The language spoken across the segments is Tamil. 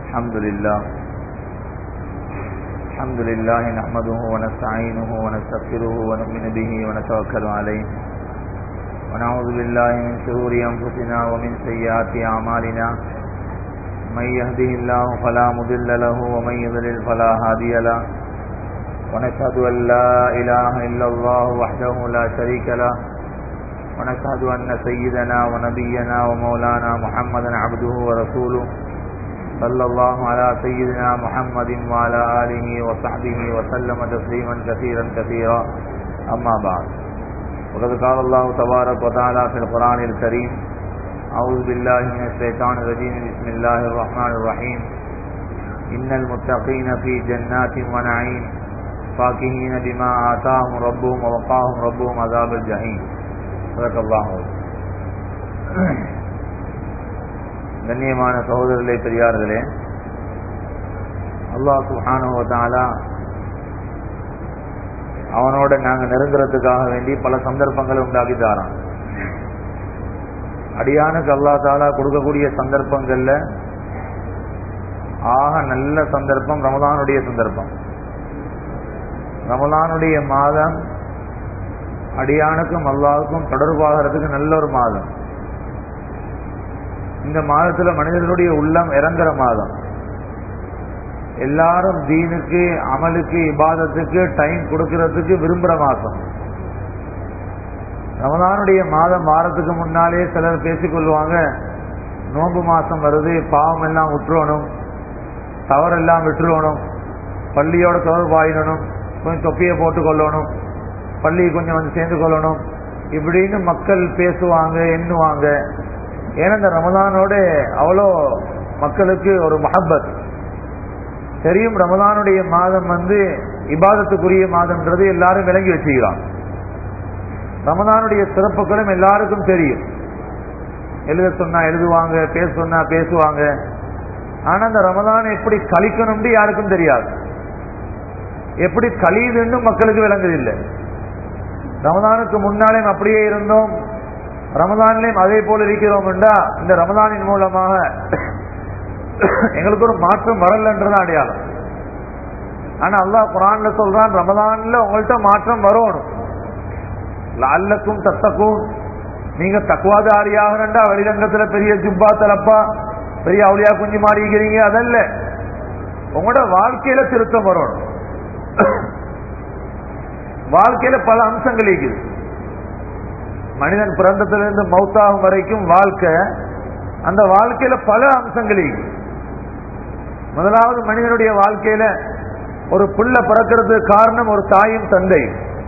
الحمد لله الحمد لله نحمده ونستعينه ونستغفره ونؤمن به ونتوكل عليه ونعوذ بالله من شرور أنفسنا ومن سيئات أعمالنا من يهده الله فلا مضل له ومن يضلل فلا هادي له ونشهد أن لا إله إلا الله وحده لا شريك له ونشهد أن سيدنا ونبينا ومولانا محمدا عبده ورسوله صلى الله على سيدنا محمد وعلى آله وصحبه وسلم تسليما كثيرا كثيرا أما بعد وقد قال الله تبارك وتعالى في القرآن الكريم أعوذ بالله من الشيطان الرجيم بسم الله الرحمن الرحيم إن المتقين في جنات ونعيم فاكهين بما آتاهم ربهم ووقاهم ربهم عذاب الجحيم صدق الله கண்ணியமான சகோதரர்களே பெரியார்களே அல்லாஹ் சுஹானுவத்தாலா அவனோட நாங்க நெருங்குறதுக்காக வேண்டி பல சந்தர்ப்பங்களை உண்டாக்கி தாரான் அடியானுக்கு அல்லா தாலா கொடுக்கக்கூடிய சந்தர்ப்பங்கள்ல ஆக நல்ல சந்தர்ப்பம் ரமதானுடைய சந்தர்ப்பம் ரமலானுடைய மாதம் அடியானுக்கும் அல்லாவுக்கும் தொடர்பாகிறதுக்கு நல்ல ஒரு மாதம் இந்த மாதத்துல மனிதர்களுடைய உள்ளம் இறங்குற மாதம் எல்லாரும் தீனுக்கு அமலுக்கு இபாதத்துக்கு டைம் கொடுக்கறதுக்கு விரும்புற மாதம் ரமதானுடைய மாதம் வாரத்துக்கு முன்னாலே சிலர் பேசிக்கொள்வாங்க நோன்பு மாசம் வருது பாவம் எல்லாம் விட்டுறணும் தவறெல்லாம் விட்டுருவணும் பள்ளியோட தொடர்பாயிடணும் கொஞ்சம் தொப்பியை போட்டு கொள்ளணும் பள்ளி கொஞ்சம் வந்து சேர்ந்து கொள்ளணும் இப்படின்னு மக்கள் பேசுவாங்க எண்ணுவாங்க ஏன்னா இந்த ரமதானோட அவ்வளோ மக்களுக்கு ஒரு மஹப்பத் தெரியும் ரமதானுடைய மாதம் வந்து இபாதத்துக்குரிய மாதம்ன்றது எல்லாரும் விளங்கி வச்சுக்கிறான் ரமதானுடைய சிறப்புகளும் எல்லாருக்கும் தெரியும் எழுத சொன்னா எழுதுவாங்க பேச சொன்னா பேசுவாங்க ஆனா அந்த ரமதானை எப்படி கழிக்கணும்னு யாருக்கும் தெரியாது எப்படி கழியுதுன்னு மக்களுக்கு விளங்குதில்லை ரமதானுக்கு முன்னாலேயும் அப்படியே இருந்தோம் ரமதான்லையும் அதே போல இருக்கிறோம் என்றா இந்த ரமதானின் மூலமாக எங்களுக்கு ஒரு மாற்றம் வரலன்றதான் அடையாளம் ஆனா அல்லாஹ் குரான்ல சொல்றான் ரமதான்ல உங்கள்கிட்ட மாற்றம் வரணும் அல்லக்கும் தத்தக்கும் நீங்க தக்குவாதாரியாகிறண்டா வெளிரங்கத்துல பெரிய ஜுப்பா தலப்பா பெரிய அவளியா குஞ்சு மாறிக்கிறீங்க அதல்ல உங்களோட வாழ்க்கையில திருத்தம் வரணும் வாழ்க்கையில பல அம்சங்கள் இருக்குது மனிதன் பிறந்தத்திலிருந்து மௌத்தாகும் வரைக்கும் வாழ்க்கை அந்த வாழ்க்கையில பல அம்சங்கள் இருக்குது முதலாவது மனிதனுடைய வாழ்க்கையில ஒரு புள்ள பிறக்கிறதுக்கு காரணம் ஒரு தாயும் தந்தை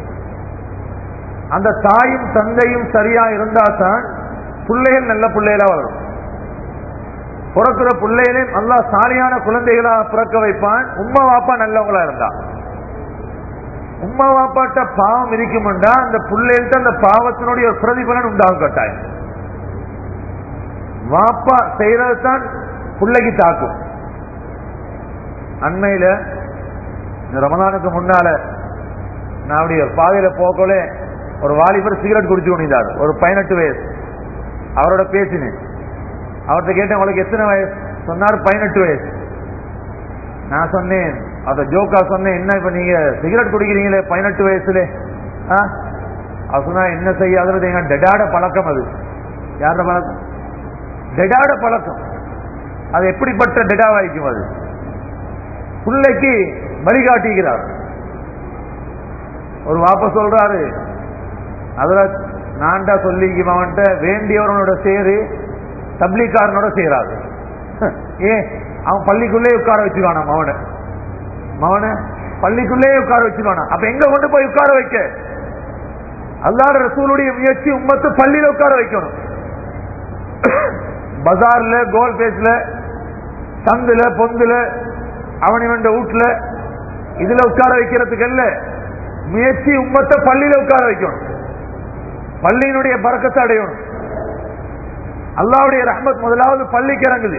அந்த தாயும் தந்தையும் சரியா இருந்தா தான் பிள்ளைகள் நல்ல பிள்ளைகளா வளரும் பிறக்கிற பிள்ளைகளையும் நல்லா சாலியான குழந்தைகளா பிறக்க வைப்பான் உம்மா வாப்பா நல்லவங்களா இருந்தா உம்மா வாப்பாட்ட பாவம் இருக்கும்டா அந்த பிள்ளைகள்ட்ட அந்த பாவத்தினுடைய ஒரு பிரதிபலன் உண்டாகும் கட்டாயம் வாப்பா செய்யறது தான் பிள்ளைக்கு தாக்கும் அண்மையில இந்த ரமதானுக்கு முன்னால நான் அப்படி ஒரு பாதையில போக்கல ஒரு வாலிபர் சிகரெட் குடிச்சு கொண்டிருந்தார் ஒரு பதினெட்டு வயசு அவரோட பேசினேன் அவர்கிட்ட கேட்டேன் உங்களுக்கு எத்தனை வயசு சொன்னார் பதினெட்டு வயசு நான் சொன்னேன் அத ஜோக்கா சொன்னேன் என்ன இப்ப நீங்க சிகரெட் குடிக்கிறீங்களே பதினெட்டு வயசுல அவர் சொன்னா என்ன செய்யாதது எங்க டெடாட பழக்கம் அது யாரோட பழக்கம் டெடாட பழக்கம் அது எப்படிப்பட்ட டெடாவாய்க்கும் அது பிள்ளைக்கு வழிகாட்டுகிறார் ஒரு வாப்ப சொல்றாரு அதுல நான்டா சொல்லிக்குமாவன்ட்ட வேண்டியவனோட சேரு தப்ளிக்காரனோட சேராது ஏன் அவன் பள்ளிக்குள்ளே உட்கார வச்சுக்கான மவனை மவனை பள்ளிக்குள்ளே உட்கார வச்சுக்கான அப்ப எங்க கொண்டு போய் உட்கார வைக்க அல்லாட ரசூலுடைய முயற்சி உம்மத்து பள்ளியில உட்கார வைக்கணும் பஜார்ல கோல் பேஸ்ல சந்துல பொந்துல அவன் இவன் வீட்டுல இதுல உட்கார வைக்கிறதுக்கு அல்ல முயற்சி உம்மத்தை பள்ளியில உட்கார வைக்கணும் பள்ளியினுடைய பறக்கத்தை அடையணும் அல்லாவுடைய ரஹ்மத் முதலாவது பள்ளிக்கு இறங்குது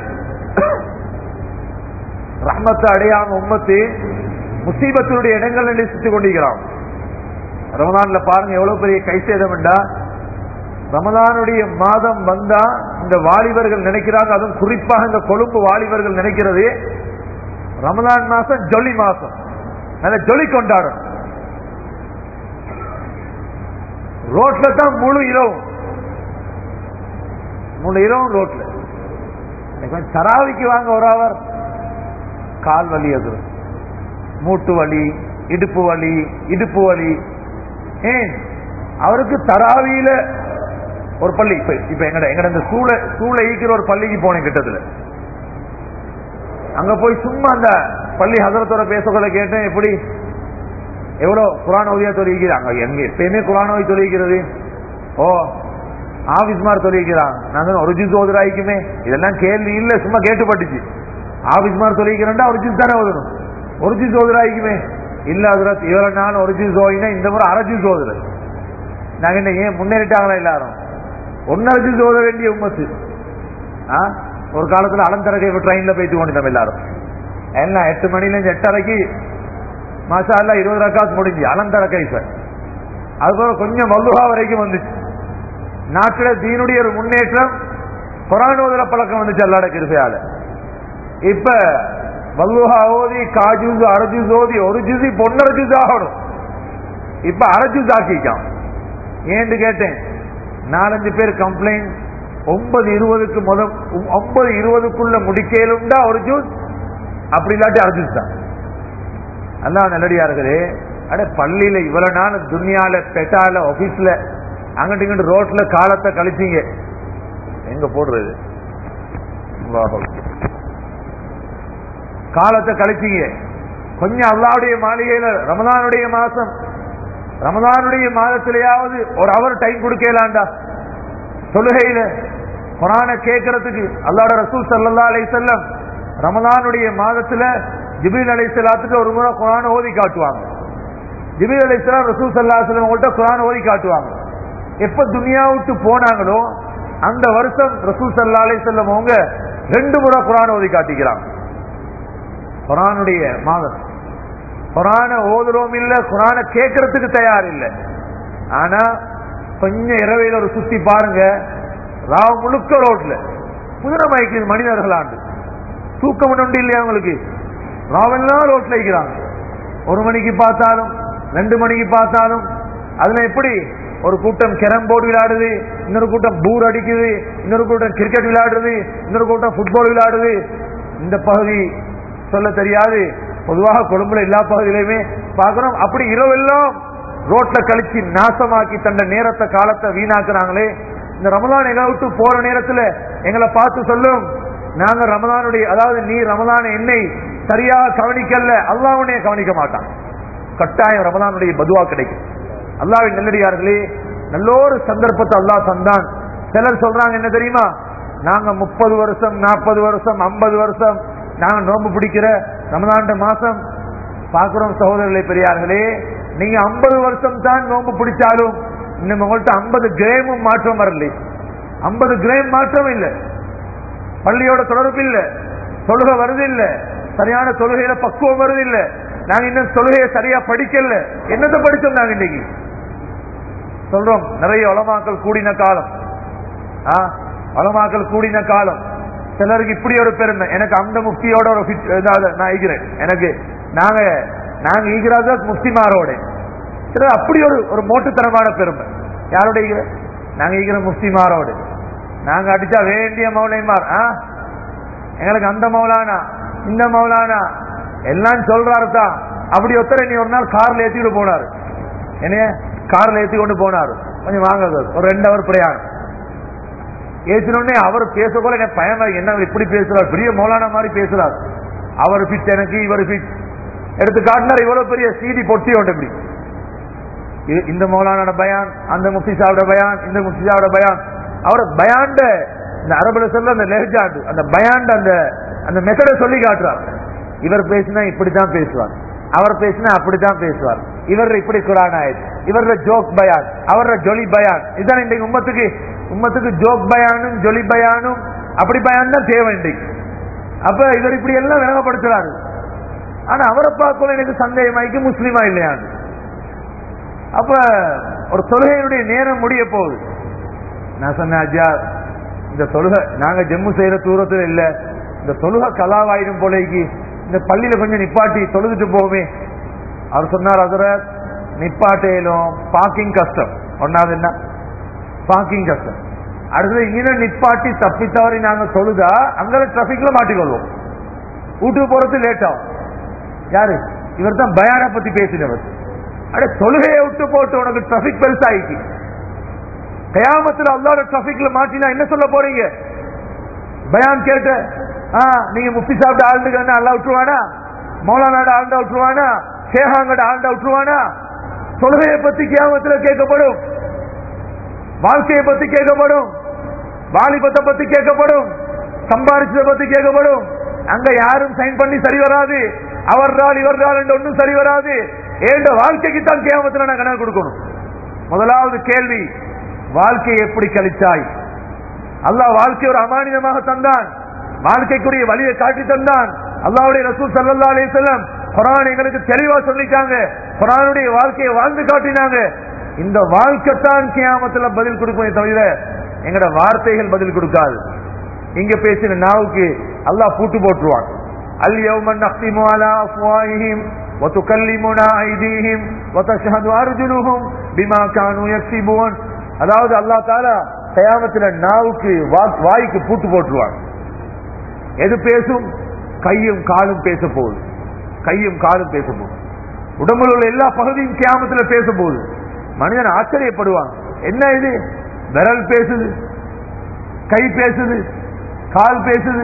ரஹ்மத்தை அடையாம உம்மத்து முசீபத்தினுடைய இடங்கள் நேசித்துக் கொண்டிருக்கிறான் ரமதான்ல பாருங்க எவ்வளவு பெரிய கை சேதம் என்றா ரமலானுடைய மாதம் வந்தா இந்த வாலிபர்கள் நினைக்கிறாங்க அதுவும் குறிப்பாக இந்த கொழும்பு வாலிபர்கள் நினைக்கிறது ரமலான் மாசம் ஜொலி மாசம் நல்ல ஜொலி கொண்டாடும் ரோட்ல தான் முழு இரவும் முழு இரவும் ரோட்ல எனக்கு கொஞ்சம் தராவிக்கு வாங்க ஒரு அவர் கால் வலி அது மூட்டு வலி இடுப்பு வலி இடுப்பு வலி ஏன் அவருக்கு தராவியில ஒரு பள்ளி இப்ப இப்ப எங்கட எங்கட இந்த சூளை சூளை ஈக்கிற ஒரு பள்ளிக்கு போனேன் கிட்டத்துல அங்க போய் சும்மா அந்த பள்ளி ஹசரத்தோட பேசக்குள்ள கேட்டேன் எப்படி எவ்வளவு குரான் ஓதியா தொழிக்கிறாங்க எங்க எப்பயுமே குரான் ஓதி தொழிக்கிறது ஓ ஆபிஸ்மார் தொழிக்கிறான் நான் சொன்னேன், ஒரு ஜூஸ் ஓதுராய்க்குமே இதெல்லாம் கேள்வி இல்ல சும்மா கேட்டுப்பட்டுச்சு ஆபிஸ்மார் தொழிக்கிறேன்டா ஒரு ஜூஸ் தானே ஓதணும் ஒரு ஜூஸ் ஓதுராய்க்குமே இல்ல அதுல இவ்வளவு நாள் ஒரு ஜூஸ் ஓதினா இந்த முறை அரை ஜூஸ் ஓதுறது நாங்க என்ன ஏன் முன்னேறிட்டாங்களா எல்லாரும் ஒன்னரை ஜூஸ் ஓத வேண்டிய உம்மத்து ஆ? ஒரு காலத்துல அலந்தரகை ட்ரெயின்ல போயிட்டு கொண்டிருந்தோம் எல்லாரும் எல்லாம் எட்டு மணில இருந்து எட்டரைக்கு மாசா எல்லாம் இருபது ரக்காஸ் முடிஞ்சு அலந்தர கைஃப அதுபோல கொஞ்சம் வல்லுகா வரைக்கும் வந்துச்சு நாட்டுல தீனுடைய ஒரு முன்னேற்றம் புறானோதர பழக்கம் வந்துச்சு அல்லாட கிருபையால இப்ப வல்லுகா ஓதி காஜூஸ் அரஜூஸ் ஓதி ஒரு ஜூசி பொன்னரை ஜூஸ் ஆகணும் இப்ப அரை ஜூஸ் ஆக்கிக்கான் ஏன்னு கேட்டேன் நாலஞ்சு பேர் கம்ப்ளைண்ட் ஒன்பது இருபதுக்கு முத ஒன்பது இருபதுக்குள்ள முடிக்கலும்டா ஒரு ஜூஸ் அப்படி இல்லாட்டி அரை ஜூஸ் தான் அல்லாஹ் நல்லடியார்களே அட பள்ளியில இவ்வளவு நாள் துனியால பெட்டால ஆபீஸ்ல அங்கிட்டு இங்கிட்டு ரோட்ல காலத்தை கழிச்சீங்க எங்க போடுறது அல்லாஹ் அக்பர். காலத்தை கழிச்சீங்க கொஞ்சம் அல்லாவுடைய மாளிகையில ரமதானுடைய மாசம் ரமதானுடைய மாதத்திலேயாவது ஒரு அவர் டைம் கொடுக்கலாண்டா தொழுகையில குரான கேட்கறதுக்கு அல்லாட ரசூல் சல்லா அலை செல்லம் ரமதானுடைய மாதத்துல ஜிபில் அலை செல்லாத்துக்கு ஒரு முறை குரான ஓதி காட்டுவாங்க ஜிபில் அலை செல்லாம் ரசூல் சல்லா செல்லம் உங்கள்கிட்ட குரான ஓதி காட்டுவாங்க எப்ப துனியா விட்டு போனாங்களோ அந்த வருஷம் ரசூல் சல்லா அலை செல்லம் அவங்க ரெண்டு முறை குரான் ஓதி காட்டிக்கிறாங்க குரானுடைய மாதம் குரான ஓதுறோம் இல்ல குரான கேட்கறதுக்கு தயார் இல்ல ஆனா கொஞ்சம் இரவையில ஒரு சுத்தி பாருங்க ராவ் முழுக்க ரோட்ல குதிரை மயக்குது மனிதர்களாண்டு தூக்கம் உண்டு இல்லையா உங்களுக்கு ராவெல்லாம் ரோட்ல இருக்கிறாங்க ஒரு மணிக்கு பார்த்தாலும் ரெண்டு மணிக்கு பார்த்தாலும் அதுல எப்படி ஒரு கூட்டம் கேரம் போர்டு விளையாடுது இன்னொரு கூட்டம் பூர் அடிக்குது இன்னொரு கூட்டம் கிரிக்கெட் விளையாடுறது இன்னொரு கூட்டம் ஃபுட்பால் விளையாடுது இந்த பகுதி சொல்ல தெரியாது பொதுவாக கொழும்புல எல்லா பகுதியிலுமே பார்க்கிறோம் அப்படி இரவெல்லாம் ரோட்ல கழிச்சு நாசமாக்கி தந்த நேரத்தை காலத்தை வீணாக்குறாங்களே இந்த ரமலான் எங்களை விட்டு போற நேரத்துல எங்களை பார்த்து சொல்லும் நாங்க ரமலானுடைய அதாவது நீ ரமலான என்னை சரியா கவனிக்கல அல்லாஹ் உன்னைய கவனிக்க மாட்டான் கட்டாயம் ரமலானுடைய பதுவா கிடைக்கும் அல்லாவின் நெல்லடியார்களே நல்லோரு சந்தர்ப்பத்தை அல்லாஹ் தந்தான் சிலர் சொல்றாங்க என்ன தெரியுமா நாங்க முப்பது வருஷம் நாற்பது வருஷம் ஐம்பது வருஷம் நாங்க நோன்பு பிடிக்கிற ரமலாண்ட மாசம் பாக்குறோம் சகோதரர்களே பெரியார்களே நீங்க ஐம்பது வருஷம் தான் நோன்பு பிடிச்சாலும் இன்னும் உங்கள்ட்ட ஐம்பது கிரேமும் மாற்றம் வரல ஐம்பது கிரேம் மாற்றம் இல்லை பள்ளியோட தொடர்பு இல்ல தொழுகை வருது இல்ல சரியான தொழுகையில பக்குவம் வருது இல்ல நாங்க இன்னும் தொழுகையை சரியா படிக்கல என்னத்தை படிச்சோம் நாங்க இன்னைக்கு சொல்றோம் நிறைய உலமாக்கள் கூடின காலம் ஆ, உலமாக்கள் கூடின காலம் சிலருக்கு இப்படி ஒரு பெருமை எனக்கு அந்த முஃப்தியோட ஒரு fit- இதாவது நான் ஈகிறேன் எனக்கு நாங்க நாங்க ஈகிறாத முஃப்திமாரோட சிலர் அப்படி ஒரு ஒரு மோட்டுத்தனமான பெருமை யாரோட ஈகிற நாங்க ஈகிற முஃப்திமாரோடு நாங்க அடிச்சா வேண்டிய மௌலைமார் ஆ எங்களுக்கு அந்த மௌலானா இந்த மௌலானா எல்லாம் சொல்றாரு தான் அப்படி ஒருத்தர் நீ ஒரு நாள் கார்ல ஏத்திட்டு போனாரு என்னைய கார்ல ஏத்தி கொண்டு போனாரு கொஞ்சம் வாங்க சார். ஒரு ரெண்டு அவர் பிரயாணம் ஏற்றினோடனே அவர் பேச போல எனக்கு பயமா இருக்கு. என்ன அவர் இப்படி பேசுறார் பெரிய மௌலானா மாதிரி பேசுறார் அவர் ஃபிட் எனக்கு இவர் ஃபிட் எடுத்து காட்டினார் இவ்வளவு பெரிய சீடி பொட்டி ஒன்று இப்படி இது- இந்த மௌலானோட பயான் அந்த முஃப்தி சாவோட பயான் இந்த முஃப்தி சாவோட பயான் அவரோட பயாண்ட இந்த அரபுல சொல்ல அந்த லெஹ்ஜாண்டு அந்த பயாண்ட அந்த அந்த மெத்தடை சொல்லி காட்டுறார் இவர் பேசினா இப்படித்தான் பேசுவார் அவர் பேசினா அப்படித்தான் பேசுவார் இவர் இப்படி குரான் ஆயிடுச்சு இவர ஜோக் பயான் அவர ஜொலி பயான் இதுதான் இன்றைக்கு உம்மத்துக்கு உம்மத்துக்கு ஜோக் பயானும் ஜொலி பயானும் அப்படி பயான் தான் தேவை இன்றைக்கு அப்ப இவர் இப்படி எல்லாம் விளங்கப்படுத்துறாரு ஆனா அவரை பார்க்கல எனக்கு சந்தேகமாய்க்கு முஸ்லீமா இல்லையான்னு அப்ப ஒரு தொழுகையினுடைய நேரம் முடிய போகுது நான் சொன்னேன் அஜா இந்த தொழுகை நாங்க ஜம்மு செய்யற தூரத்துல இல்ல இந்த தொழுகை கலாவாயிடும் போலேக்கு இந்த பள்ளியில கொஞ்சம் நிப்பாட்டி தொழுதுட்டு போவோமே அவர் சொன்னார் அதுர நிப்பாட்டையிலும் பார்க்கிங் கஷ்டம் ஒன்னாவது என்ன பார்க்கிங் கஷ்டம் அடுத்தது இங்கே நிப்பாட்டி தப்பி தவறி நாங்க தொழுதா அங்க டிராபிக்ல மாட்டிக்கொள்வோம் வீட்டுக்கு போறது லேட் ஆகும் யாரு இவர் தான் பயானை பத்தி பேசினவர் அட தொழுகையை விட்டு போட்டு உனக்கு டிராபிக் பெருசாயிக்கு கயாமத்துல அல்லாட டிராபிக்ல மாட்டினா என்ன சொல்ல போறீங்க பயான் கேட்ட ஆ நீங்க முஃப்தி சாப்பிட்ட ஆளுங்க அல்லா விட்டுருவானா மௌலானாட ஆழ்ந்தா விட்டுருவானா சேகாங்கட ஆழ்ந்தா விட்டுருவானா தொழுகையை பத்தி கியாமத்துல கேட்கப்படும் வாழ்க்கையை பத்தி கேட்கப்படும் வாலிபத்தை பத்தி கேட்கப்படும் சம்பாரிச்சதை பத்தி கேட்கப்படும் அங்க யாரும் சைன் பண்ணி சரி வராது அவர் நாள் இவர் நாள் என்று ஒன்றும் சரி வராது ஏண்ட வாழ்க்கைக்கு தான் கேமத்துல நான் கணக்கு கொடுக்கணும் முதலாவது கேள்வி வாழ்க்கையை எப்படி கழிச்சாய் அல்லாஹ் வாழ்க்கை ஒரு அமானிதமாக தந்தான் வாழ்க்கைக்குரிய வழியை காட்டி தந்தான் அல்லாவுடைய ரசூல் சல்லா அலி செல்லம் குரான் எங்களுக்கு தெளிவா சொல்லிட்டாங்க குரானுடைய வாழ்க்கையை வாழ்ந்து காட்டினாங்க இந்த வாழ்க்கை தான் கியாமத்துல பதில் கொடுப்பதை தவிர எங்கட வார்த்தைகள் பதில் கொடுக்காது இங்க பேசின நாவுக்கு அல்லாஹ் பூட்டு போட்டுருவான் அல் யௌமன் நக்திமு அலா அஃப்வாஹிஹிம் وتكلمنا ايديهم وتشهد ارجلهم بما كانوا يكسبون அதாவது அல்லாஹ் தாலா கயாமத்துல நாவுக்கு வாய்க்கு பூட்டு போட்டுருவான் எது பேசும் கையும் காலும் பேச போகுது கையும் காலும் பேச போகுது உடம்புல உள்ள எல்லா பகுதியும் கியாமத்துல பேச போகுது மனிதன் ஆச்சரியப்படுவான் என்ன இது விரல் பேசுது கை பேசுது கால் பேசுது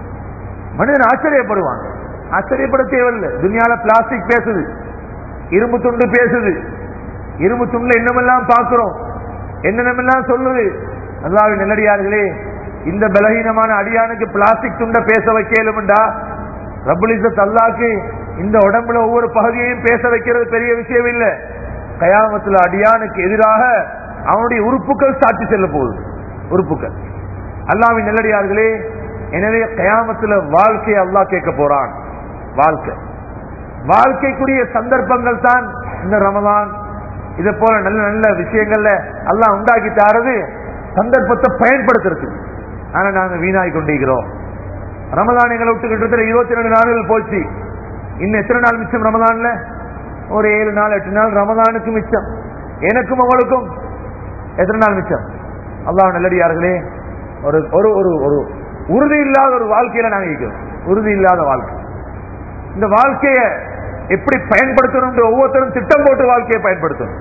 மனிதன் ஆச்சரியப்படுவான் ஆச்சரியப்பட தேவையில்லை துனியால பிளாஸ்டிக் பேசுது இரும்பு துண்டு பேசுது இரும்பு துண்டுல என்னமெல்லாம் பார்க்கிறோம் என்னென்னமெல்லாம் சொல்லுது அல்லாவின் நெல்லடியார்களே இந்த பலகீனமான அடியானுக்கு பிளாஸ்டிக் துண்ட பேச வைக்கலும்டா ரபுலிசத் அல்லாக்கு இந்த உடம்புல ஒவ்வொரு பகுதியையும் பேச வைக்கிறது பெரிய விஷயம் இல்லை கயாமத்துல அடியானுக்கு எதிராக அவனுடைய உறுப்புகள் சாட்சி செல்ல போகுது உறுப்புகள் அல்லாவின் நெல்லடியார்களே எனவே கயாமத்துல வாழ்க்கையை அல்லாஹ் கேட்க போறான் வாழ்க்கை வாழ்க்கைக்குரிய சந்தர்ப்பங்கள் தான் இந்த ரமதான் இதை போல நல்ல நல்ல விஷயங்கள்ல அல்லாஹ் உண்டாக்கி தாரது சந்தர்ப்பத்தை பயன்படுத்துறது ஆனா நாங்க வீணாய் கொண்டிருக்கிறோம் ரமதான் எங்களை விட்டு கிட்டத்தட்ட இருபத்தி ரெண்டு நாள்கள் போச்சு இன்னும் எத்தனை நாள் மிச்சம் ரமதான்ல ஒரு ஏழு நாள் எட்டு நாள் ரமதானுக்கு மிச்சம் எனக்கும் உங்களுக்கும் எத்தனை நாள் மிச்சம் அல்லாஹ் நல்லடியார்களே ஒரு ஒரு ஒரு ஒரு உறுதி இல்லாத ஒரு வாழ்க்கையில நாங்க இருக்கிறோம் உறுதி இல்லாத வாழ்க்கை இந்த வாழ்க்கைய எப்படி பயன்படுத்தணும் ஒவ்வொருத்தரும் திட்டம் போட்டு வாழ்க்கையை பயன்படுத்தணும்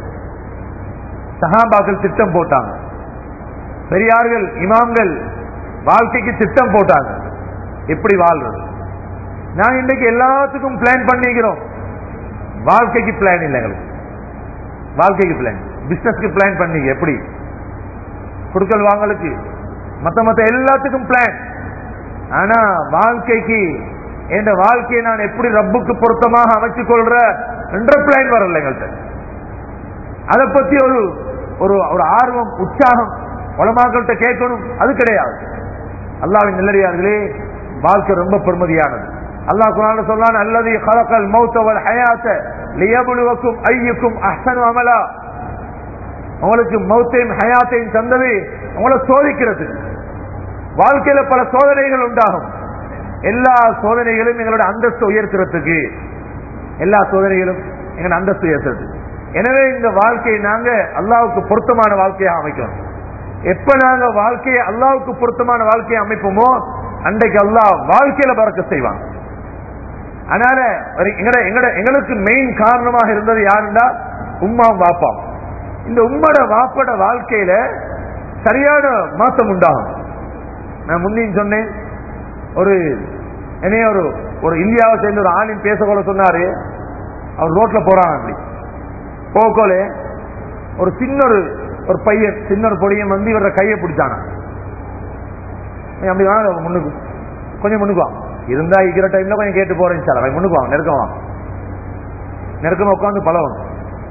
சஹாபாக்கள் திட்டம் போட்டாங்க பெரியார்கள் இமாம்கள் வாழ்க்கைக்கு திட்டம் போட்டாங்க எப்படி வாழ்றது நான் இன்றைக்கு எல்லாத்துக்கும் பிளான் பண்ணிக்கிறோம் வாழ்க்கைக்கு பிளான் இல்லை எங்களுக்கு வாழ்க்கைக்கு பிளான் பிசினஸ்க்கு பிளான் பண்ணீங்க எப்படி குடுக்கல் வாங்கலுக்கு மத்த மத்த எல்லாத்துக்கும் பிளான் ஆனா வாழ்க்கைக்கு என் வாழ்க்கையை நான் எப்படி ரப்புக்கு பொருத்தமாக அமைச்சுக் கொள்ற என்ற பிளான் வரல எங்கள்கிட்ட அதை பத்தி ஒரு ஒரு ஒரு ஆர்வம் உற்சாகம் உலமாக்கள்கிட்ட கேட்கணும் அது கிடையாது அல்லாவின் நல்லடியார்களே வாழ்க்கை ரொம்ப பெருமதியானது அல்லாஹ் குரான் சொல்லான் அல்லது கலக்கல் மௌத்தவல் ஹயாத்த லியபுலுவக்கும் ஐயுக்கும் அஹ்சனு அமலா உங்களுக்கு மௌத்தையும் ஹயாத்தையும் தந்தது உங்களை சோதிக்கிறது வாழ்க்கையில பல சோதனைகள் உண்டாகும் எல்லா சோதனைகளும் எங்களோட அந்தஸ்து உயர்த்துறதுக்கு எல்லா சோதனைகளும் எங்களோட அந்தஸ்து உயர்த்துறது எனவே இந்த வாழ்க்கையை நாங்க அல்லாவுக்கு பொருத்தமான வாழ்க்கையை அமைக்கணும் எப்ப நாங்க வாழ்க்கையை அல்லாவுக்கு பொருத்தமான வாழ்க்கையை அமைப்போமோ அன்றைக்கு அல்லாஹ் வாழ்க்கையில பறக்க செய்வான் அதனால எங்கட எங்கட எங்களுக்கு மெயின் காரணமாக இருந்தது யாருண்டா உம்மாவும் வாப்பாம் இந்த உம்மட வாப்பட வாழ்க்கையில சரியான மாற்றம் உண்டாகும் நான் முன்னையும் சொன்னேன் ஒரு என்னைய ஒரு ஒரு இந்தியாவை சேர்ந்த ஒரு ஆணின் பேசக்கோல சொன்னாரு அவர் ரோட்ல போறாங்க அப்படி போக்கோல ஒரு சின்ன ஒரு ஒரு பையன் சின்ன ஒரு பொடியன் வந்து இவர கையை பிடிச்சானா அப்படி வாங்க முன்னுக்கு கொஞ்சம் முன்னுக்கு வாங்க இருந்தா இருக்கிற டைம்ல கொஞ்சம் கேட்டு போறேன் சார் அவன் முன்னுக்கு வாங்க நெருக்கம் வாங்க நெருக்கமா உட்காந்து பழகணும்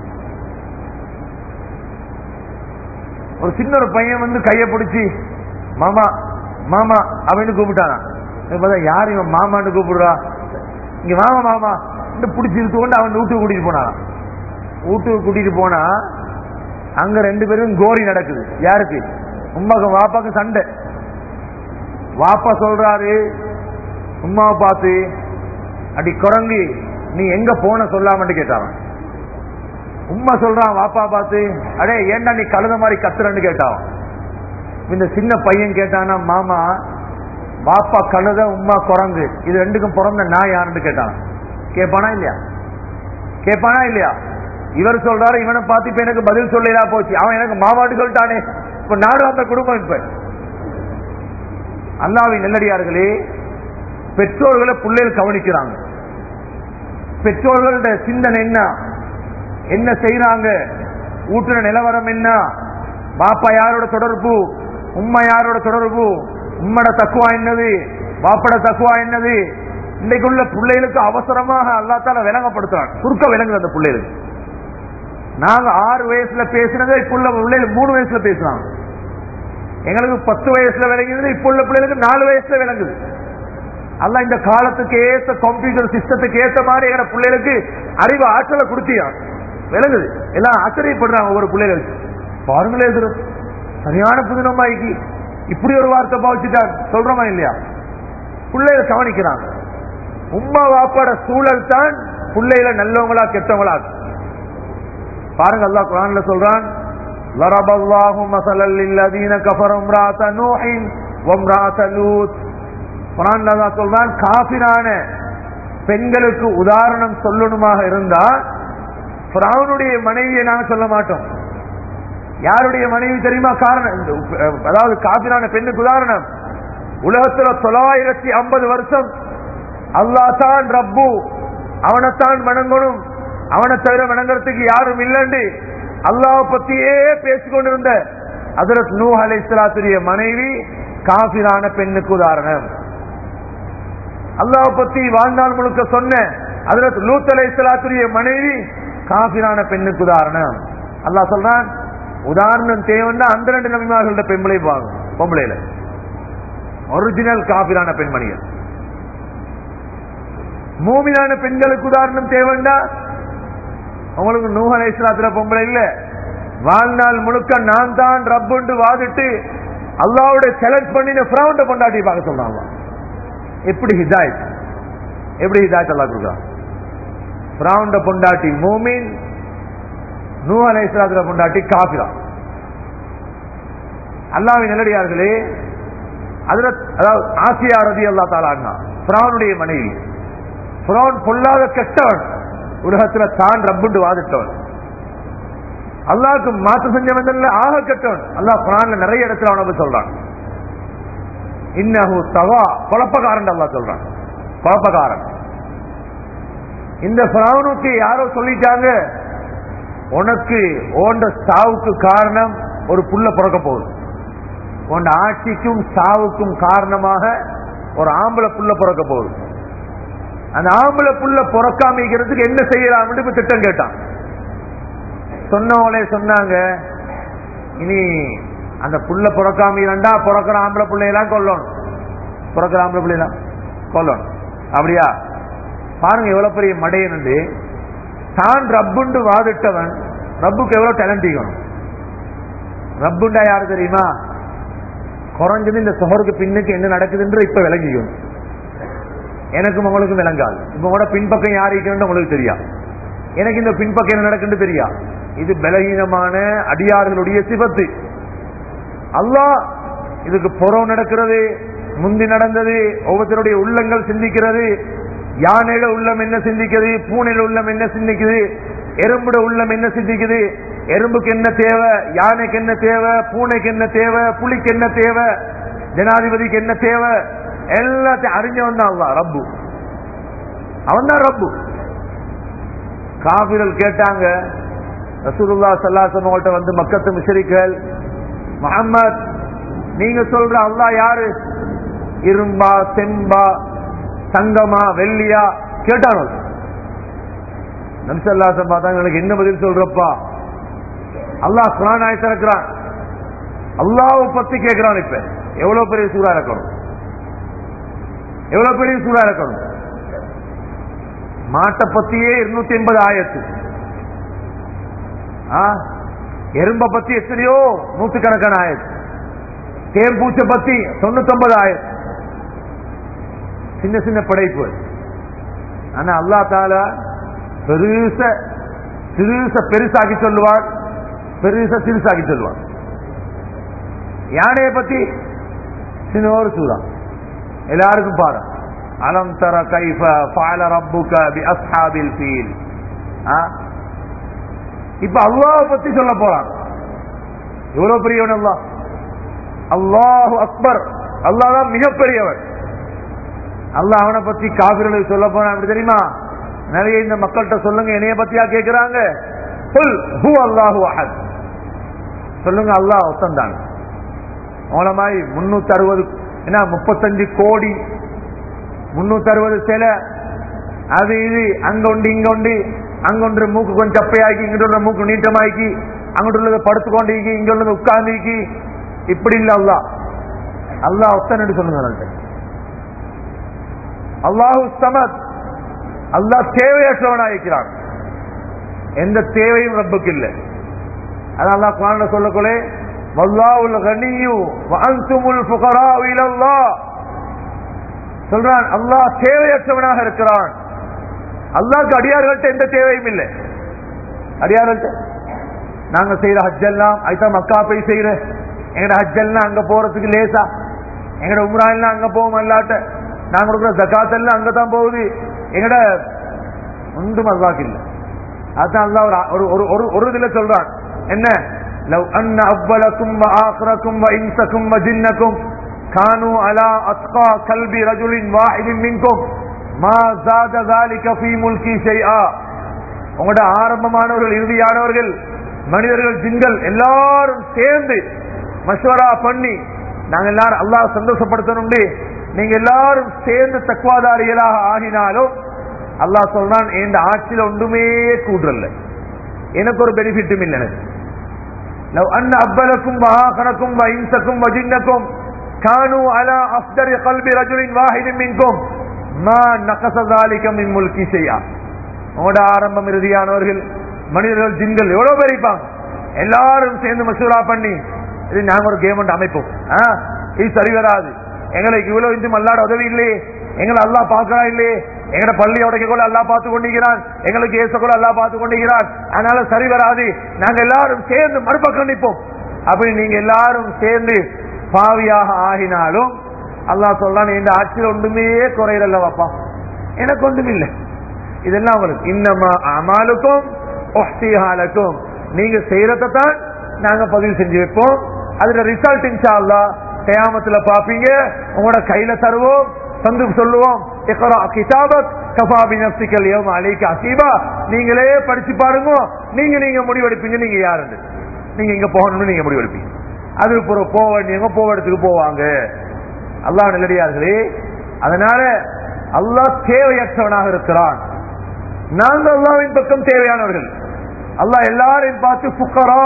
ஒரு சின்ன ஒரு பையன் வந்து கையை பிடிச்சி மாமா மாமா அப்படின்னு கூப்பிட்டானா யார் இவன் மாமான்னு கூப்பிடுறா இங்க மாமா மாமா பிடிச்சி இழுத்து கொண்டு அவன் வீட்டுக்கு கூட்டிட்டு போனான் வீட்டுக்கு கூட்டிட்டு போனா அங்க ரெண்டு பேரும் கோரி நடக்குது யாருக்கு உம்மாக்கும் வாப்பாக்கும் சண்டை வாப்பா சொல்றாரு உம்மாவை பார்த்து அடி குரங்கு நீ எங்க போன சொல்லாமட்டு கேட்டாவன் உம்மா சொல்றான் வாப்பா பார்த்து அடே ஏன்டா நீ கழுத மாதிரி கத்துறன்னு கேட்டாவன் இந்த சின்ன பையன் கேட்டானா மாமா பாப்பா கழுத உம்மா குரங்கு இது ரெண்டுக்கும் பிறந்த நான் யாருன்னு கேட்டான் கேட்பானா இல்லையா கேட்பானா இல்லையா இவர் சொல்றாரு இவனை பார்த்து இப்ப எனக்கு பதில் சொல்லலா போச்சு அவன் எனக்கு மாமாட்டு சொல்லிட்டானே இப்ப நாடு அந்த குடும்பம் இப்ப அல்லாவின் நெல்லடியார்களே பெற்றோர்களை பிள்ளைகள் கவனிக்கிறாங்க பெற்றோர்களோட சிந்தனை என்ன என்ன செய்யறாங்க ஊட்டுற நிலவரம் என்ன பாப்பா யாரோட தொடர்பு உம்மா யாரோட தொடர்பு உம்மட தக்குவா என்னது பாப்பட தக்குவா என்னது இன்றைக்குள்ள பிள்ளைகளுக்கு அவசரமாக அல்லாத்தால விளங்கப்படுத்துறான் சுருக்க விளங்குது அந்த பிள்ளைகளுக்கு நாங்க ஆறு வயசுல பேசினதை இப்ப உள்ள பிள்ளைகள் மூணு வயசுல பேசுறாங்க எங்களுக்கு பத்து வயசுல விளங்குது இப்ப உள்ள பிள்ளைகளுக்கு நாலு வயசுல விளங்குது அல்ல இந்த காலத்துக்கு ஏத்த கம்ப்யூட்டர் சிஸ்டத்துக்கு ஏத்த மாதிரி எங்க பிள்ளைகளுக்கு அறிவு ஆற்றலை கொடுத்தியான் விளங்குது எல்லாம் ஆச்சரியப்படுறாங்க ஒவ்வொரு பிள்ளைகளுக்கு பாருங்களே இது சரியான புதினமாய்க்கு இப்படி ஒரு வார்த்தை பாவிச்சுட்டாங்க சொல்றோமா இல்லையா பிள்ளைகளை கவனிக்கிறாங்க உம்மா வாப்பாட சூழல் தான் பிள்ளைகளை நல்லவங்களா கெட்டவங்களா பாருங்க அல்லாஹ் குரான்ல சொல்றான் ضرب الله مثلا للذين كفروا امرأة نوح وامرأة لوط குரான்ல தான் சொல்றான் காபிரான பெண்களுக்கு உதாரணம் சொல்லணுமாக இருந்தா பிராவுனுடைய மனைவியை நாங்க சொல்ல மாட்டோம் யாருடைய மனைவி தெரியுமா காரணம் அதாவது காபிரான பெண்ணுக்கு உதாரணம் உலகத்துல தொள்ளாயிரத்தி ஐம்பது வருஷம் அல்லா தான் ரப்பு அவனைத்தான் வணங்கணும் அவனை தவிர வணங்குறதுக்கு யாரும் இல்லைண்டு அல்லாஹ் பத்தியே பேசிக்கொண்டிருந்த அதரத் நூ அலை இஸ்லாத்துடைய மனைவி காபிரான பெண்ணுக்கு உதாரணம் அல்லாஹ் பத்தி வாழ்நாள் முழுக்க சொன்ன அதரத் லூத் அலை இஸ்லாத்துடைய மனைவி காபிரான பெண்ணுக்கு உதாரணம் அல்லாஹ் சொல்றான் உதாரணம் தேவைன்னா அந்த ரெண்டு நபிமார்கள பெண்களை வாங்கும் பொம்பளையில ஒரிஜினல் காபிரான பெண்மணிகள் மூமினான பெண்களுக்கு உதாரணம் தேவைண்டா உங்களுக்கு நூஹ் இஸ்லாத்துல பொம்பளை இல்ல வாழ்நாள் முழுக்க நான் தான் ரப்புண்டு வாதிட்டு அல்லாவோட செலக்ட் பண்ணின ஃப்ரௌண்ட கொண்டாட்டி பார்க்க சொல்றாங்க எப்படி ஹிதாயத் எப்படி ஹிதாயத் அல்லா கொடுக்குறான் ஃப்ரௌண்ட பொண்டாட்டி மூமின் நூ அலை இஸ்லாத்துல பொண்டாட்டி காபிரா அல்லாவின் நல்லடியார்களே அதுல அதாவது ஆசியா ரதி அல்லா தாலான்னா ஃப்ரௌனுடைய மனைவி ஃப்ரௌன் பொல்லாத கெட்டவன் உலகத்துல தான் ரப்புண்டு வாதிட்டவன் அல்லாவுக்கு மாற்று செஞ்சவன் ஆக கெட்டவன் அல்லாஹ் குரான்ல நிறைய இடத்துல அவனை சொல்றான் இன்னஹு தவா குழப்பக்காரன் அல்லா சொல்றான் குழப்பக்காரன் இந்த பிராவனுக்கு யாரோ சொல்லிட்டாங்க உனக்கு ஓண்ட சாவுக்கு காரணம் ஒரு புள்ள பிறக்க போகுது உன் ஆட்சிக்கும் சாவுக்கும் காரணமாக ஒரு ஆம்பளை புள்ள பிறக்க போகுது அந்த ஆம்பளை புள்ள பிறக்காமிக்கிறதுக்கு என்ன செய்யலாம்னு இப்ப திட்டம் கேட்டான் சொன்னவங்களே சொன்னாங்க இனி அந்த புள்ள பிறக்காமிரண்டா பிறக்கிற ஆம்பளை பிள்ளையெல்லாம் கொல்லணும் பிறக்கிற ஆம்பளை பிள்ளையெல்லாம் கொல்லணும் அப்படியா பாருங்க எவ்வளவு பெரிய மடையனு தான் ரப்புண்டு வாதிட்டவன் ரப்புக்கு எவ்வளவு டேலண்ட் இருக்கணும் ரப்புண்டா யாரு தெரியுமா குறைஞ்சது இந்த சொகருக்கு பின்னுக்கு என்ன நடக்குதுன்ற இப்ப விளங்கிக்கணும் எனக்கும் உங்களுக்கும் விளங்காது இப்ப கூட பின்பக்கம் யார் இருக்கணும் உங்களுக்கு தெரியா எனக்கு இந்த பின்பக்கம் என்ன நடக்குன்னு தெரியா இது பலகீனமான அடியார்களுடைய சிபத்து அல்லாஹ் இதுக்கு புறம் நடக்கிறது முந்தி நடந்தது ஒவ்வொருத்தருடைய உள்ளங்கள் சிந்திக்கிறது யானையில உள்ளம் என்ன சிந்திக்குது பூனையில உள்ளம் என்ன சிந்திக்குது எறும்புட உள்ளம் என்ன சிந்திக்குது எறும்புக்கு என்ன தேவை யானைக்கு என்ன தேவை பூனைக்கு என்ன தேவை புலிக்கு என்ன தேவை ஜனாதிபதிக்கு என்ன தேவை எல்லாத்தையும் அறிஞ்சவன் தான் அல்லா ரப்பு அவன் தான் ரப்பு காபிரல் கேட்டாங்க ரசூலுல்லா சல்லாசம் அவங்கள்ட்ட வந்து மக்கத்து முஷரிக்கள் முகம்மது நீங்க சொல்ற அல்லா யாரு இரும்பா செம்பா தங்கமா வெள்ளியா கேட்டானோ நம்சல்லாசம் பார்த்தாங்க எனக்கு என்ன பதில் சொல்றப்பா அல்லாஹ் குரான் ஆயத்த இருக்கிறான் அல்லாவை பத்தி கேட்கிறான் இப்ப எவ்வளவு பெரிய சூறா இருக்கணும் எவ்வளவு பெரிய சூறா இருக்கணும் மாட்டை பத்தியே இருநூத்தி எண்பது ஆயிரத்து எறும்ப பத்தி எத்தனையோ நூத்துக்கணக்கான ஆயிரத்து தேம்பூச்சை பத்தி தொண்ணூத்தி ஒன்பதாயிரம் சின்ன சின்ன படைப்பு ஆனா அல்லா தாலா பெருச சிறுச பெருசாக்கி சொல்லுவார் பெருச சிறுசாக்கி சொல்லுவார் யானையை பத்தி சின்ன ஒரு சூறா எல்லாருக்கும் பாரு அலம் தர கைஃப ஃபால ரப்புக பி அஸ்ஹாபில் ஃபீல் இப்ப அல்லாஹ் பத்தி சொல்ல போறான் எவ்வளவு பெரியவன் அல்லாஹ் அல்லாஹு அக்பர் அல்லாஹ் தான் மிகப்பெரியவன் அல்லாஹ் அவனை பத்தி காபிர்களுக்கு சொல்ல போறான் அப்படி தெரியுமா நிறைய இந்த மக்கள்கிட்ட சொல்லுங்க என்னைய பத்தியா கேட்கிறாங்க புல் ஹூ அல்லாஹு அஹத் சொல்லுங்க அல்லாஹ் ஒத்தந்தான் மூலமாய் முன்னூத்தி அறுபது என்ன முப்பத்தஞ்சு கோடி முன்னூத்தி அறுபது சில அது இது அங்க உண்டு இங்க உண்டு அங்க ஒன்று மூக்கு கொஞ்சம் சப்பையாக்கி இங்கிட்ட உள்ள மூக்கு நீட்டமாக்கி அங்கிட்ட உள்ளது படுத்துக்கொண்டு இங்க உள்ளது உட்கார்ந்து இப்படி இல்ல அல்லா அல்லாஹ் ஒத்தன் சொல்லுங்க அல்லாஹு சமத் அல்லாஹ் தேவையற்றவனாயிருக்கிறான் எந்த தேவையும் ரப்புக்கு இல்லை அதான் அல்லாஹ் குரான்ல சொல்லக்கொள்ளே வல்லாவுல் கனியு வஅன்துமுல் ஃபுகராஉ இலல்லாஹ் சொல்றான் அல்லாஹ் தேவையற்றவனாக இருக்கிறான் அல்லாஹ்க்கு அடியார்கள்ட்ட எந்த தேவையும் இல்லை அடியார்கள்ட்ட நாங்க செய்யற ஹஜ் எல்லாம் அதுதான் மக்கா போய் செய்யற எங்கட ஹஜ் எல்லாம் அங்க போறதுக்கு லேசா எங்கட உம்ரா எல்லாம் அங்க போவோம் அல்லாட்ட நாங்க கொடுக்குற ஜக்காத் எல்லாம் அங்கதான் போகுது எங்கட ஒன்றும் அல்லாக்கு இல்லை அதான் அல்லாஹ் ஒரு ஒரு ஒரு ஒரு இதுல சொல்றான் என்ன لو أن أولكم وآخركم وإنسكم وجنكم كانوا على أتقى كلب رجل واحد منكم ما زاد ذلك في ملكي شيئا உங்களோட ஆரம்பமானவர்கள் இறுதியானவர்கள் மனிதர்கள் ஜின்கள் எல்லாரும் சேர்ந்து மஷ்வரா பண்ணி நாங்க எல்லாரும் அல்லாஹ் சந்தோஷப்படுத்தணும் நீங்க எல்லாரும் சேர்ந்து தக்குவாதாரிகளாக ஆகினாலும் அல்லாஹ் சொல்றான் என் ஆட்சியில ஒன்றுமே கூடுறல்ல எனக்கு ஒரு பெனிஃபிட்டும் இல்லை எனக்கு لو أن أبلكم وآخركم وإنسكم وجنكم كانوا على أفضل قلب رجل واحد منكم ما نقص ذلك من ملك شيئا உங்களோட ஆரம்பம் இறுதியானவர்கள் மனிதர்கள் ஜின்கள் எவ்வளவு பேர் இருப்பாங்க எல்லாரும் சேர்ந்து மசூரா பண்ணி இது நாங்க ஒரு கேம் அமைப்போம் ஆ, இது சரி வராது எங்களுக்கு இவ்வளவு இந்து அல்லாட உதவி இல்லையே எங்களை அல்லா பார்க்கறா இல்லையே எங்கட பள்ளி உடைக்க கூட அல்லா பார்த்து கொண்டிருக்கிறான் எங்களுக்கு ஏச கூட அல்லா பார்த்து கொண்டிருக்கிறான் அதனால சரி வராது நாங்க எல்லாரும் சேர்ந்து மறுபக்கம் நிற்போம் அப்படி நீங்க எல்லாரும் சேர்ந்து பாவியாக ஆகினாலும் அல்லாஹ் சொல்றான் இந்த ஆட்சியில் ஒன்றுமே குறையிறல்ல வாப்பா எனக்கு ஒன்றும் இல்லை இதெல்லாம் உங்களுக்கு இன்னமா அமாலுக்கும் ஒஹ்திஹாலுக்கும் நீங்க செய்யறதான் நாங்க பதிவு செஞ்சு வைப்போம் அதுல ரிசல்ட் இன்ஷா அல்லா கயாமத்துல பாப்பீங்க உங்களோட கையில தருவோம் தந்து சொல்லுவோம் இக்ரா கிதாபத் கஃபா பினஃப்ஸிக யௌம அலைக ஹசீபா நீங்களே படிச்சு பாருங்க நீங்க நீங்க முடிவெடுப்பீங்க நீங்க யாருன்னு நீங்க இங்க போகணும்னு நீங்க முடிவெடுப்பீங்க அது ஒரு போக வேண்டியவங்க போக இடத்துக்கு போவாங்க அல்லாஹ் நல்லடியார்களே அதனால அல்லாஹ் தேவையற்றவனாக இருக்கிறான் நாங்க அல்லாவின் பக்கம் தேவையானவர்கள் அல்லாஹ் எல்லாரையும் பார்த்து புக்கரா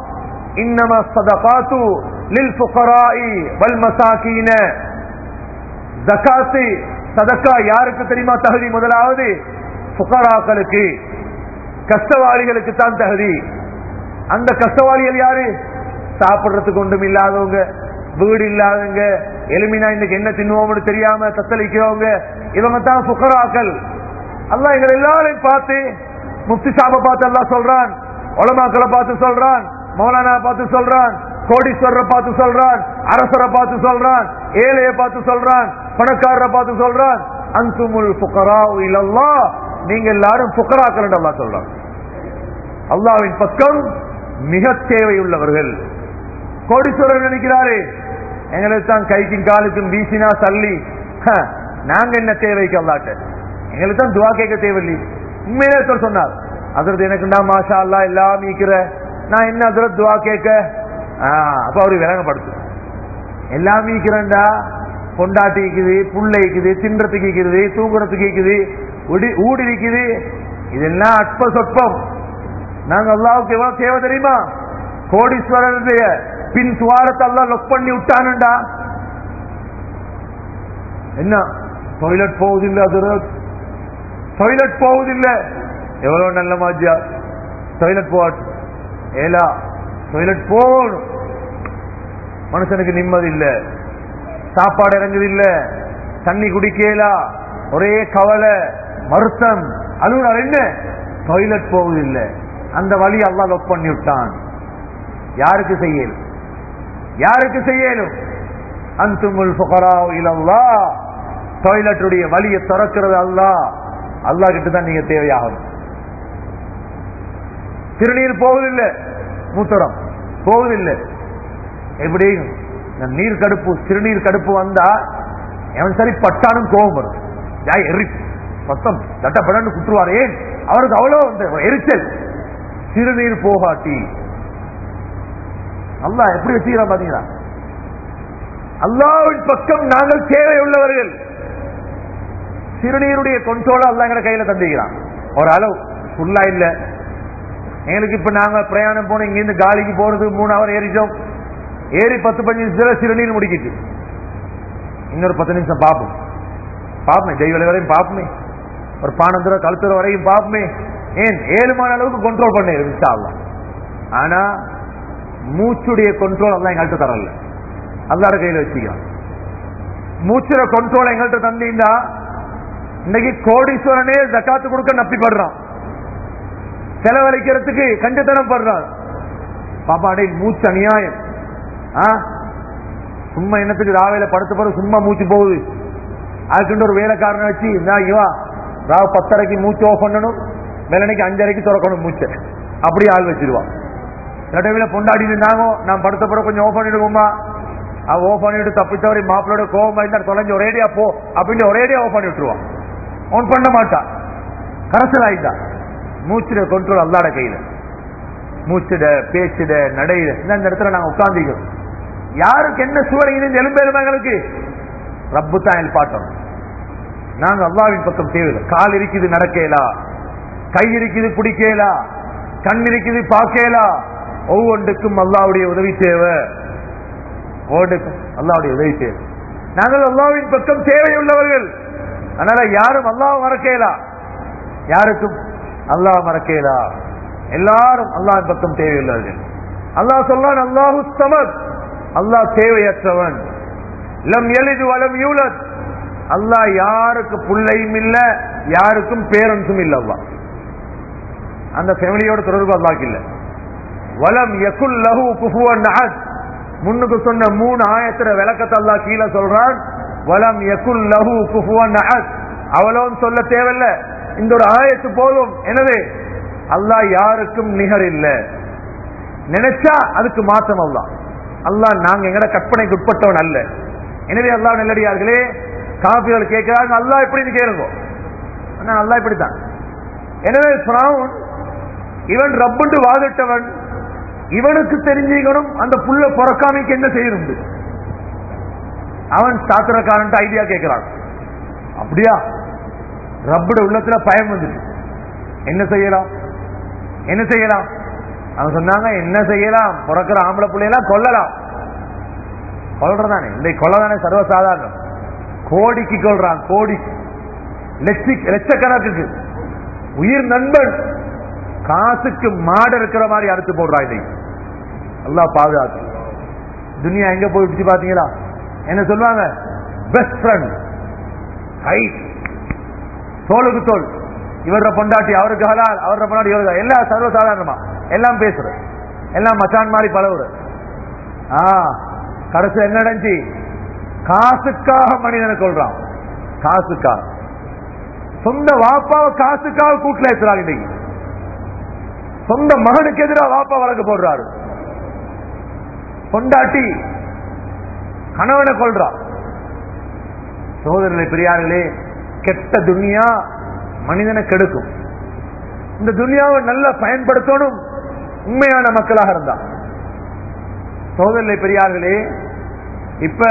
இன்னம சதகாத்து லில் புக்கராஇ வல் மசாக்கீன ஜகாத்து சதக்கா யாருக்கு தெரியுமா தகுதி முதலாவது புகராக்களுக்கு கஷ்டவாளிகளுக்கு தான் தகுதி அந்த கஷ்டவாளிகள் யாரு சாப்பிடுறதுக்கு ஒன்றும் இல்லாதவங்க வீடு இல்லாதவங்க எலுமினா இன்னைக்கு என்ன தின்னுவோம்னு தெரியாம தத்தளிக்கிறவங்க இவங்க தான் புகராக்கள் அல்லாஹ் எங்களை எல்லாரையும் பார்த்து முஃப்தி சாப பார்த்து எல்லாம் சொல்றான் உலமாக்களை பார்த்து சொல்றான் மௌலானா பார்த்து சொல்றான் கோடீஸ்வரரை பார்த்து சொல்றான் அரசரை பார்த்து சொல்றான் ஏழைய பார்த்து சொல்றான் பணக்காரரை பார்த்து சொல்றான் அன்சுமுல் புக்கரா இல்லல்லா நீங்க எல்லாரும் புக்கராக்கள் அல்லாஹ் சொல்றான் அல்லாவின் பக்கம் மிக தேவையுள்ளவர்கள் கோடீஸ்வரர் நினைக்கிறாரே எங்களுக்கு தான் கைக்கும் காலுக்கும் வீசினா தள்ளி ஹ, நாங்க என்ன தேவைக்கு அல்லாட்ட எங்களுக்கு தான் துவா கேட்க தேவையில்லை உண்மையிலே சொல் சொன்னார் அதற்கு எனக்கு நான் மாஷா அல்லா எல்லாம் மீக்கிற நான் என்ன அதில் துவா கேட்க ஆ, அப்ப அவரு விளங்கப்படுத்து எல்லாம் மீக்கிறேன்டா பொண்டாட்டி இருக்குது புள்ளை இருக்குது தின்றதுக்கு இருக்குது தூங்குறதுக்கு இருக்குது உடி- ஊடி இருக்குது இதெல்லாம் அற்ப சொற்பம் நாங்க அல்லாவுக்கு எவ்வளவு தேவை தெரியுமா கோடீஸ்வரருடைய பின் துவாரத்தை எல்லாம் லொக் பண்ணி விட்டானுண்டா என்ன டாய்லெட் போவதில்லை அது டாய்லெட் போவதில்லை எவ்வளவு நல்ல மாஜியா டாய்லெட் போவாட்டு ஏலா டாய்லெட் போகணும் மனுஷனுக்கு நிம்மதி இல்ல சாப்பாடு இறங்குது இல்ல தண்ணி குடிக்கலா ஒரே கவலை வருத்தம் அலுவலர் என்ன டாய்லெட் போகுது இல்ல அந்த வழி அல்லா லொக் பண்ணி விட்டான் யாருக்கு செய்யலும் யாருக்கு செய்யலும் அந்துமுல் ஃபுகரா இலல்லா டாய்லெட்டுடைய வழியை திறக்கிறது அல்லாஹ் அல்லாஹ் கிட்ட தான் நீங்க தேவையாகும் திருநீர் போவதில்லை மூத்தரம் போவதில்லை எப்படி இந்த நீர் கடுப்பு சிறுநீர் கடுப்பு வந்தா அவன் சரி பட்டானும் கோபம் வரும் ஜாய் எரி பத்தம் தட்டப்படன்னு குத்துருவார் ஏன் அவருக்கு அவ்வளவு அந்த எரிச்சல் சிறுநீர் போகாட்டி அல்லாஹ் எப்படி வச்சுக்கிறா பாத்தீங்களா அல்லாவின் பக்கம் நாங்கள் தேவை உள்ளவர்கள் சிறுநீருடைய கொண்டோல அல்லா எங்க கையில தந்திக்கிறான் ஒரு அளவு ஃபுல்லா இல்ல எங்களுக்கு இப்ப நாங்க பிரயாணம் போனோம் இங்க இருந்து காலிக்கு போறது மூணு அவர் ஏறிட்டோம் ஏறி பத்து பஞ்சு நிமிஷத்துல சிறுநீர் முடிக்கிட்டு இன்னொரு பத்து நிமிஷம் பார்ப்போம் பார்ப்போமே தெய்வலை வரையும் பார்ப்போமே ஒரு பானந்துர கழுத்துற வரையும் பார்ப்போமே ஏன் ஏழுமான அளவுக்கு கண்ட்ரோல் பண்ண இன்ஷா அல்லாஹ் ஆனா மூச்சுடைய கண்ட்ரோல் எல்லாம் எங்கள்கிட்ட தரல அல்லாட கையில வச்சுக்கலாம் மூச்சுற கண்ட்ரோல் எங்கள்கிட்ட தந்தீங்கன்னா இன்னைக்கு கோடீஸ்வரனே ஜக்காத்து கொடுக்க நப்பிப்படுறான் செலவழிக்கிறதுக்கு கஞ்சத்தனம் படுறான் பாப்பா அடே மூச்சு அநியாயம் ஆ? சும்மா என்னத்துக்கு ராவையில படுத்த பிறகு சும்மா மூச்சு போகுது அதுக்குன்னு ஒரு வேலைக்காரனை வச்சு இந்தா இவா ராவ பத்தரைக்கு மூச்சு ஆஃப் பண்ணணும் வெள்ளனைக்கு அஞ்சரைக்கு திறக்கணும் மூச்சை அப்படியே ஆள் வச்சிருவான் சில டைம்ல பொண்டாடிட்டு நாங்க நான் படுத்த பிறகு கொஞ்சம் ஆஃப் பண்ணிடுவோமா அவ ஓஃப் பண்ணிட்டு தப்பித்தவரை மாப்பிளோட கோபம் இருந்தா தொலைஞ்சு ஒரேடியா போ அப்படின்னு ஒரேடியா ஆஃப் பண்ணி விட்டுருவான் ஆன் பண்ண மாட்டான் கரசல் ஆயிட்டா மூச்சுட கண்ட்ரோல் அல்லாட கையில மூச்சுட பேச்சுட நடையில இந்த இடத்துல நாங்க உட்கார்ந்திக்கிறோம் யாருக்கு என்ன சூழல் எலும்பெலுமா எங்களுக்கு ரப்பு தான் எழுப்பாட்டோம் நாங்க அல்லாவின் பக்கம் தேவையில்லை கால் இருக்குது நடக்கலா கை இருக்குது பிடிக்கலா கண் இருக்குது பார்க்கலா ஒவ்வொன்றுக்கும் அல்லாவுடைய உதவி தேவை ஒவ்வொன்றுக்கும் அல்லாவுடைய உதவி தேவை நாங்கள் அல்லாவின் பக்கம் தேவையுள்ளவர்கள் அதனால யாரும் அல்லாஹ் மறக்கலா யாருக்கும் அல்லாஹ் மறக்கலா எல்லாரும் அல்லாஹ் பக்கம் தேவையுள்ளவர்கள் அல்லாஹ் சொல்லான் அல்லாஹு சமத் அல்லாஹ் தேவையற்றவன் லம் எளிது வலம் யூலத் அல்லாஹ் யாருக்கு பிள்ளையும் இல்ல யாருக்கும் பேரன்ஸும் இல்ல அல்லாஹ் அந்த ஃபேமிலியோட தொடர்பு அல்லாஹ் இல்ல வலம் யகுல் லஹு குஃபுவன் அஹத் முன்னுக்கு சொன்ன மூணு ஆயத்துல விளக்கத்தை அல்லாஹ் கீழே சொல்றான் வலம் யகுல் லஹு குஃபுவன் அஹத் அவளும் சொல்ல தேவையில்ல இந்த ஒரு ஆயத்து போதும் எனவே அல்லாஹ் யாருக்கும் நிகர் இல்ல நினைச்சா அதுக்கு மாற்றம் அல்லாஹ் அல்லாஹ் நாங்க எங்கட கற்பனைக்கு உட்பட்டவன் அல்ல எனவே அல்லாஹ் நல்லடியார்களே காபிகள் கேட்கிறாங்க அல்லாஹ் எப்படின்னு கேளுங்க ஆனா அல்லாஹ் இப்படித்தான் எனவே ஃபிரௌன் இவன் ரப்புண்டு வாதிட்டவன் இவனுக்கு தெரிஞ்சுக்கணும் அந்த புள்ள பிறக்காமைக்கு என்ன செய்யணும் அவன் சாத்திரக்காரன் ஐடியா கேட்கிறான் அப்படியா ரப்புட உள்ளத்துல பயம் வந்துட்டு என்ன செய்யலாம் என்ன செய்யலாம் அவன் சொன்னாங்க என்ன செய்யலாம் பிறக்கிற ஆம்பளை பிள்ளையெல்லாம் கொல்லலாம் கொல்றதானே இந்த கொள்ளதானே சர்வசாதாரணம் கோடிக்கு கொள்றான் கோடி லட்சி லட்சக்கணக்குக்கு உயிர் நண்பன் காசுக்கு மாடு இருக்கிற மாதிரி அறுத்து போடுறான் இதை நல்லா பாதுகாத்து துனியா எங்க போய் பிடிச்சு பாத்தீங்களா என்ன சொல்லுவாங்க பெஸ்ட் ஃப்ரெண்ட் ஹை தோளுக்கு தோல் இவர பொண்டாட்டி அவருக்கு ஹலால் அவர பொண்டாட்டி இவருக்கு எல்லாம் சர்வசாதாரணமா எல்லாம் பேசுற எல்லாம் மச்சான் மாதிரி பழகுற ஆ கடைசி என்ன நடந்துச்சு காசுக்காக மனிதனை கொள்றான் காசுக்காக சொந்த வாப்பாவை காசுக்காக கூட்டில் ஏற்றுறாங்க இன்னைக்கு சொந்த மகனுக்கு எதிராக வாப்பா வழக்கு போடுறாரு பொண்டாட்டி கணவனை கொள்றா சோதரனை பெரியார்களே கெட்ட துனியா மனிதனை கெடுக்கும் இந்த துனியாவை நல்லா பயன்படுத்தணும் உண்மையான மக்களாக இருந்தா சோதரனை பெரியார்களே இப்ப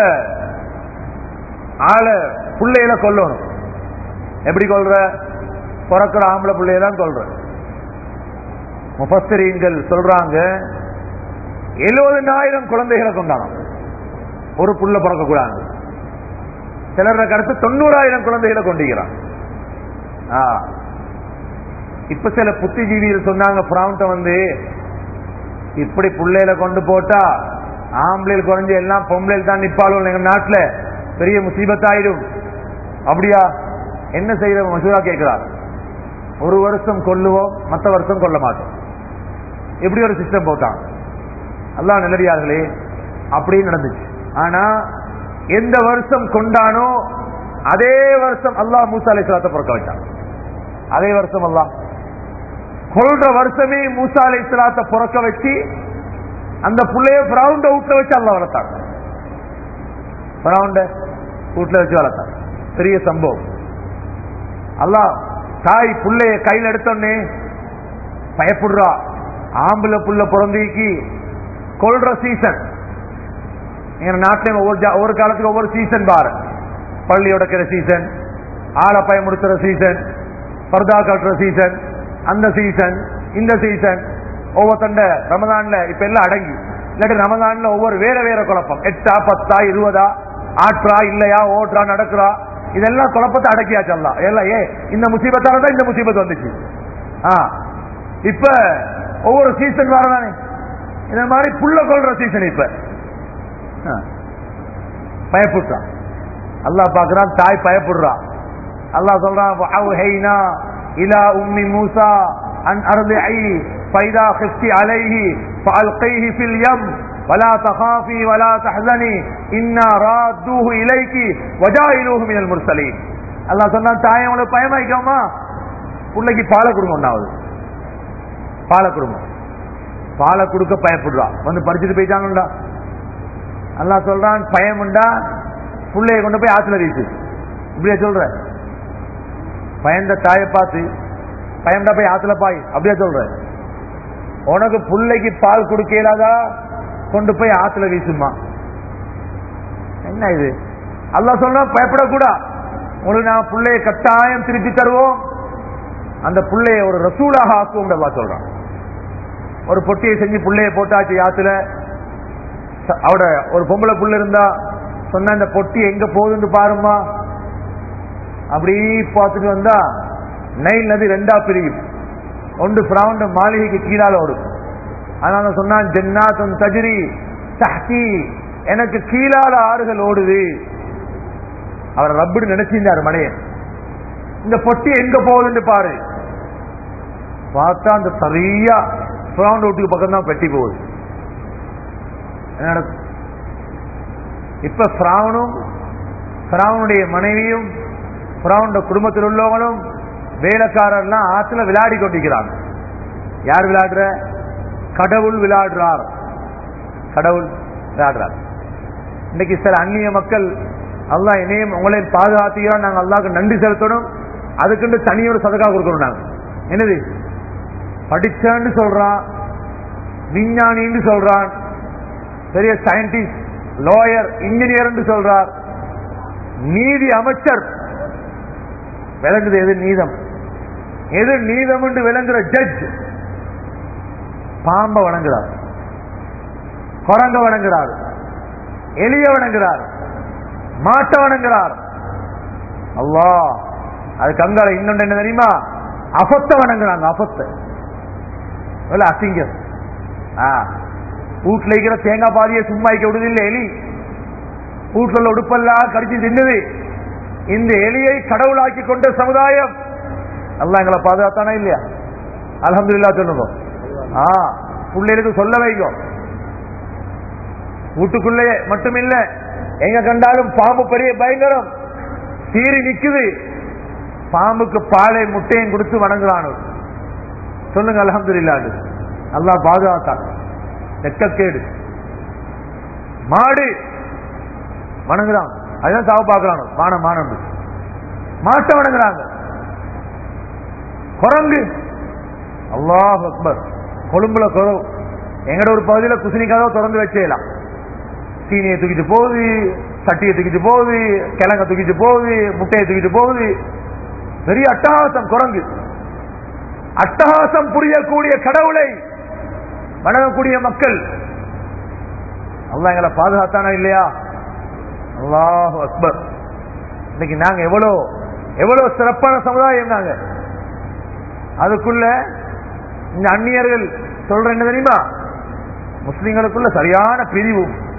ஆளை பிள்ளையில கொல்லணும் எப்படி கொள்ற பிறக்கிற ஆம்பளை பிள்ளைய தான் கொள்ற முபஸ்தரீன்கள் சொல்றாங்க எழுபதுனாயிரம் குழந்தைகளை கொண்டாங்க ஒரு புள்ள பிறக்க கூடாது சிலர் கருத்து தொண்ணூறாயிரம் குழந்தைகளை கொண்டிருக்கிறான் இப்ப சில புத்திஜீவிகள் சொன்னாங்க பிராண்ட வந்து இப்படி புள்ளையில கொண்டு போட்டா ஆம்பளையில் குறைஞ்சு எல்லாம் பொம்பளையில் தான் நிப்பாளும் எங்க நாட்டுல பெரிய முசீபத்தாயிடும் அப்படியா என்ன செய்யற மசூரா கேட்கிறார் ஒரு வருஷம் கொல்லுவோம் மற்ற வருஷம் கொல்ல மாட்டோம் இப்படி ஒரு சிஸ்டம் போட்டான் அல்லாஹ் நல்லடியார்களே அப்படியே நடந்துச்சு ஆனா எந்த வருஷம் கொண்டானோ அதே வருஷம் அல்லாஹ் மூசா அலை சலாத்தை பிறக்க வச்சான் அதே வருஷம் அல்லாஹ் கொள்ற வருஷமே மூசா அலை சலாத்தை பிறக்க வச்சு அந்த புள்ளைய பிரவுண்ட வீட்டுல வச்சு அல்லாஹ் வளர்த்தாங்க பிரவுண்ட வீட்டுல வச்சு வளர்த்தாங்க பெரிய சம்பவம் அல்லாஹ் தாய் புள்ளைய கையில் எடுத்தோன்னே பயப்படுறா ஆம்பளை புள்ள பிறந்திக்கு கொள்ற சீசன் எங்க நாட்டில ஒவ்வொரு ஜா- ஒவ்வொரு காலத்துக்கு ஒவ்வொரு சீசன் பாரு பள்ளி உடைக்கிற சீசன் ஆளை பயமுடுத்துற சீசன் பர்தா கட்டுற சீசன் அந்த சீசன் இந்த சீசன் ஒவ்வொருத்தண்ட ரமதான்ல இப்ப எல்லாம் அடங்கி இல்லாட்டி ரமதான்ல ஒவ்வொரு வேற வேற குழப்பம் எட்டா பத்தா இருபதா ஆற்றா இல்லையா ஓட்டுறா நடக்கிறா இதெல்லாம் குழப்பத்தை அடக்கியாச்சு எல்லாம் எல்லாம் ஏ இந்த முசீபத்தால தான் இந்த முசீபத் வந்துச்சு ஆ இப்ப ஒவ்வொரு சீசன் வரதானே இந்த மாதிரி புள்ள கொள்ற சீசன் இப்ப ஆ. பயப்படுறான் அல்லாஹ் பார்க்கறான் தாய் பயப்படுறா அல்லாஹ் சொல்றான் وَأَوْحَيْنَا إِلَى أُمِّ مُوسَى أَنْ أَرْضِعِيهِ فَإِذَا خِفْتِ عَلَيْهِ فَأَلْقِيهِ فِي الْيَمِّ وَلَا تَخَافِي وَلَا تَحْزَنِي إِنَّا رَادُّوهُ إِلَيْكِ وَجَاعِلُوهُ مِنَ الْمُرْسَلِينَ அல்லாஹ் சொன்னான் தாயை உங்களுக்கு பயமாய்க்காமா பிள்ளைக்கு பாலை கொடுங்க ஒன்னாவது பாலை கொடுங்க பாலை கொடுக்க பயப்படுறா வந்து படிச்சுட்டு போயிட்டாங்கடா அல்லாஹ் சொல்றான் பயமுண்டா புள்ளைய கொண்டு போய் ஆத்துல வீசு இப்படியா சொல்ற பயந்த தாயை பார்த்து பயம்டா போய் ஆத்துல பாய் அப்படியா சொல்ற உனக்கு புள்ளைக்கு பால் கொடுக்க இயலாதா கொண்டு போய் ஆத்துல வீசுமா என்ன இது அல்லாஹ் சொல்றா பயப்படக்கூடா உங்களுக்கு நான் புள்ளைய கட்டாயம் திருப்பி தருவோம் அந்த புள்ளைய ஒரு ரசூலாக ஆக்குவோம் அல்லாஹ் சொல்றான் ஒரு பொட்டியை செஞ்சு புள்ளைய போட்டாச்சு ஆத்துல ச- அவட ஒரு பொம்பளை புள்ள இருந்தா சொன்ன இந்த பொட்டி எங்க போகுதுன்னு பாருமா அப்படி பார்த்துட்டு வந்தா நைல் நதி ரெண்டா பிரியும் ஒன்று பிராவுண்ட மாளிகைக்கு கீழால ஓடும் அதனால சொன்னான் ஜென்னாத்தன் தஜிரி தஹ்தி எனக்கு கீழால ஆறுகள் ஓடுது அவர் ரப்புன்னு நினைச்சிருந்தாரு மடையன் இந்த பொட்டி எங்க போகுதுன்னு பாரு பார்த்தா அந்த சரியா பிராவுண்ட் வீட்டுக்கு பக்கம் தான் பெட்டி போகுது என்ன நடக்கும் இப்ப பிராவனும் பிராவனுடைய மனைவியும் பிராவனுடைய குடும்பத்தில் உள்ளவங்களும் வேலைக்காரர்லாம் ஆத்துல விளையாடி கொண்டிருக்கிறாங்க யார் விளையாடுற கடவுள் விளையாடுறார் கடவுள் விளையாடுறார் இன்னைக்கு சில அந்நிய மக்கள் அல்லாஹ் இணையம் உங்களையும் பாதுகாத்தீங்கன்னா நாங்க அல்லாஹ்க்கு நன்றி செலுத்தணும் அதுக்குன்னு தனி ஒரு சதக்கா கொடுக்கணும் நாங்க என்னது படிச்சேன்னு சொல்றான் விஞ்ஞானின்னு சொல்றான் பெரிய சயின்டிஸ்ட் லாயர் இன்ஜினியர் சொல்றார் நீதி அமைச்சர் விளங்குது எது நீதம் எது நீதம் என்று விளங்குற ஜட்ஜ் பாம்ப வணங்குறார் குரங்க வணங்குறார் எலிய வணங்குறார் மாட்ட வணங்குறார் அல்லாஹ் அது கங்கால இன்னொன்று என்ன தெரியுமா அபத்த வணங்குறாங்க அபத்த இல்ல அசிங்கம் ஆ வீட்டுல இருக்கிற தேங்காய் பாதியை சும்மா வைக்க விடுது இல்ல எலி வீட்டுல உள்ள உடுப்பெல்லாம் கடிச்சு தின்னுது இந்த எலியை கடவுளாக்கி கொண்ட சமுதாயம் எல்லாம் எங்களை பாதுகாத்தானா இல்லையா அல்ஹம்துலில்லாஹ் சொல்லுங்க ஆ பிள்ளைகளுக்கு சொல்ல வைங்க வீட்டுக்குள்ளே மட்டுமில்ல எங்க கண்டாலும் பாம்பு பெரிய பயங்கரம் சீறி நிக்குது பாம்புக்கு பாலை முட்டையும் கொடுத்து வணங்குறானு சொல்லுங்க அல்ஹம்துலில்லாஹ் அல்லாஹ் பாதுகாத்தான் வெக்கக்கேடு மாடு வணங்குறாங்க அதுதான் சாவு பார்க்கறாங்க மான மானம் மாட்டை வணங்குறாங்க குரங்கு அல்லாஹ் அக்பர் கொழும்புல குறவு எங்கட ஒரு பகுதியில குசினிக்காக திறந்து வச்சேலாம் சீனியை தூக்கிட்டு போகுது சட்டியை தூக்கிட்டு போகுது கிழங்க தூக்கிட்டு போகுது முட்டையை தூக்கிட்டு போகுது பெரிய அட்டகாசம் குரங்கு அட்டகாசம் புரியக்கூடிய கடவுளை வணங்கக்கூடிய மக்கள் அல்லாஹ் எங்களை பாதுகாத்தானா இல்லையா அல்லாஹ் அக்பர் இன்னைக்கு நாங்க எவ்வளவு எவ்வளவு சிறப்பான சமுதாயம் நாங்க அதுக்குள்ள இந்த அந்நியர்கள் சொல்ற என்ன தெரியுமா முஸ்லிம்களுக்குள்ள சரியான பிரிவு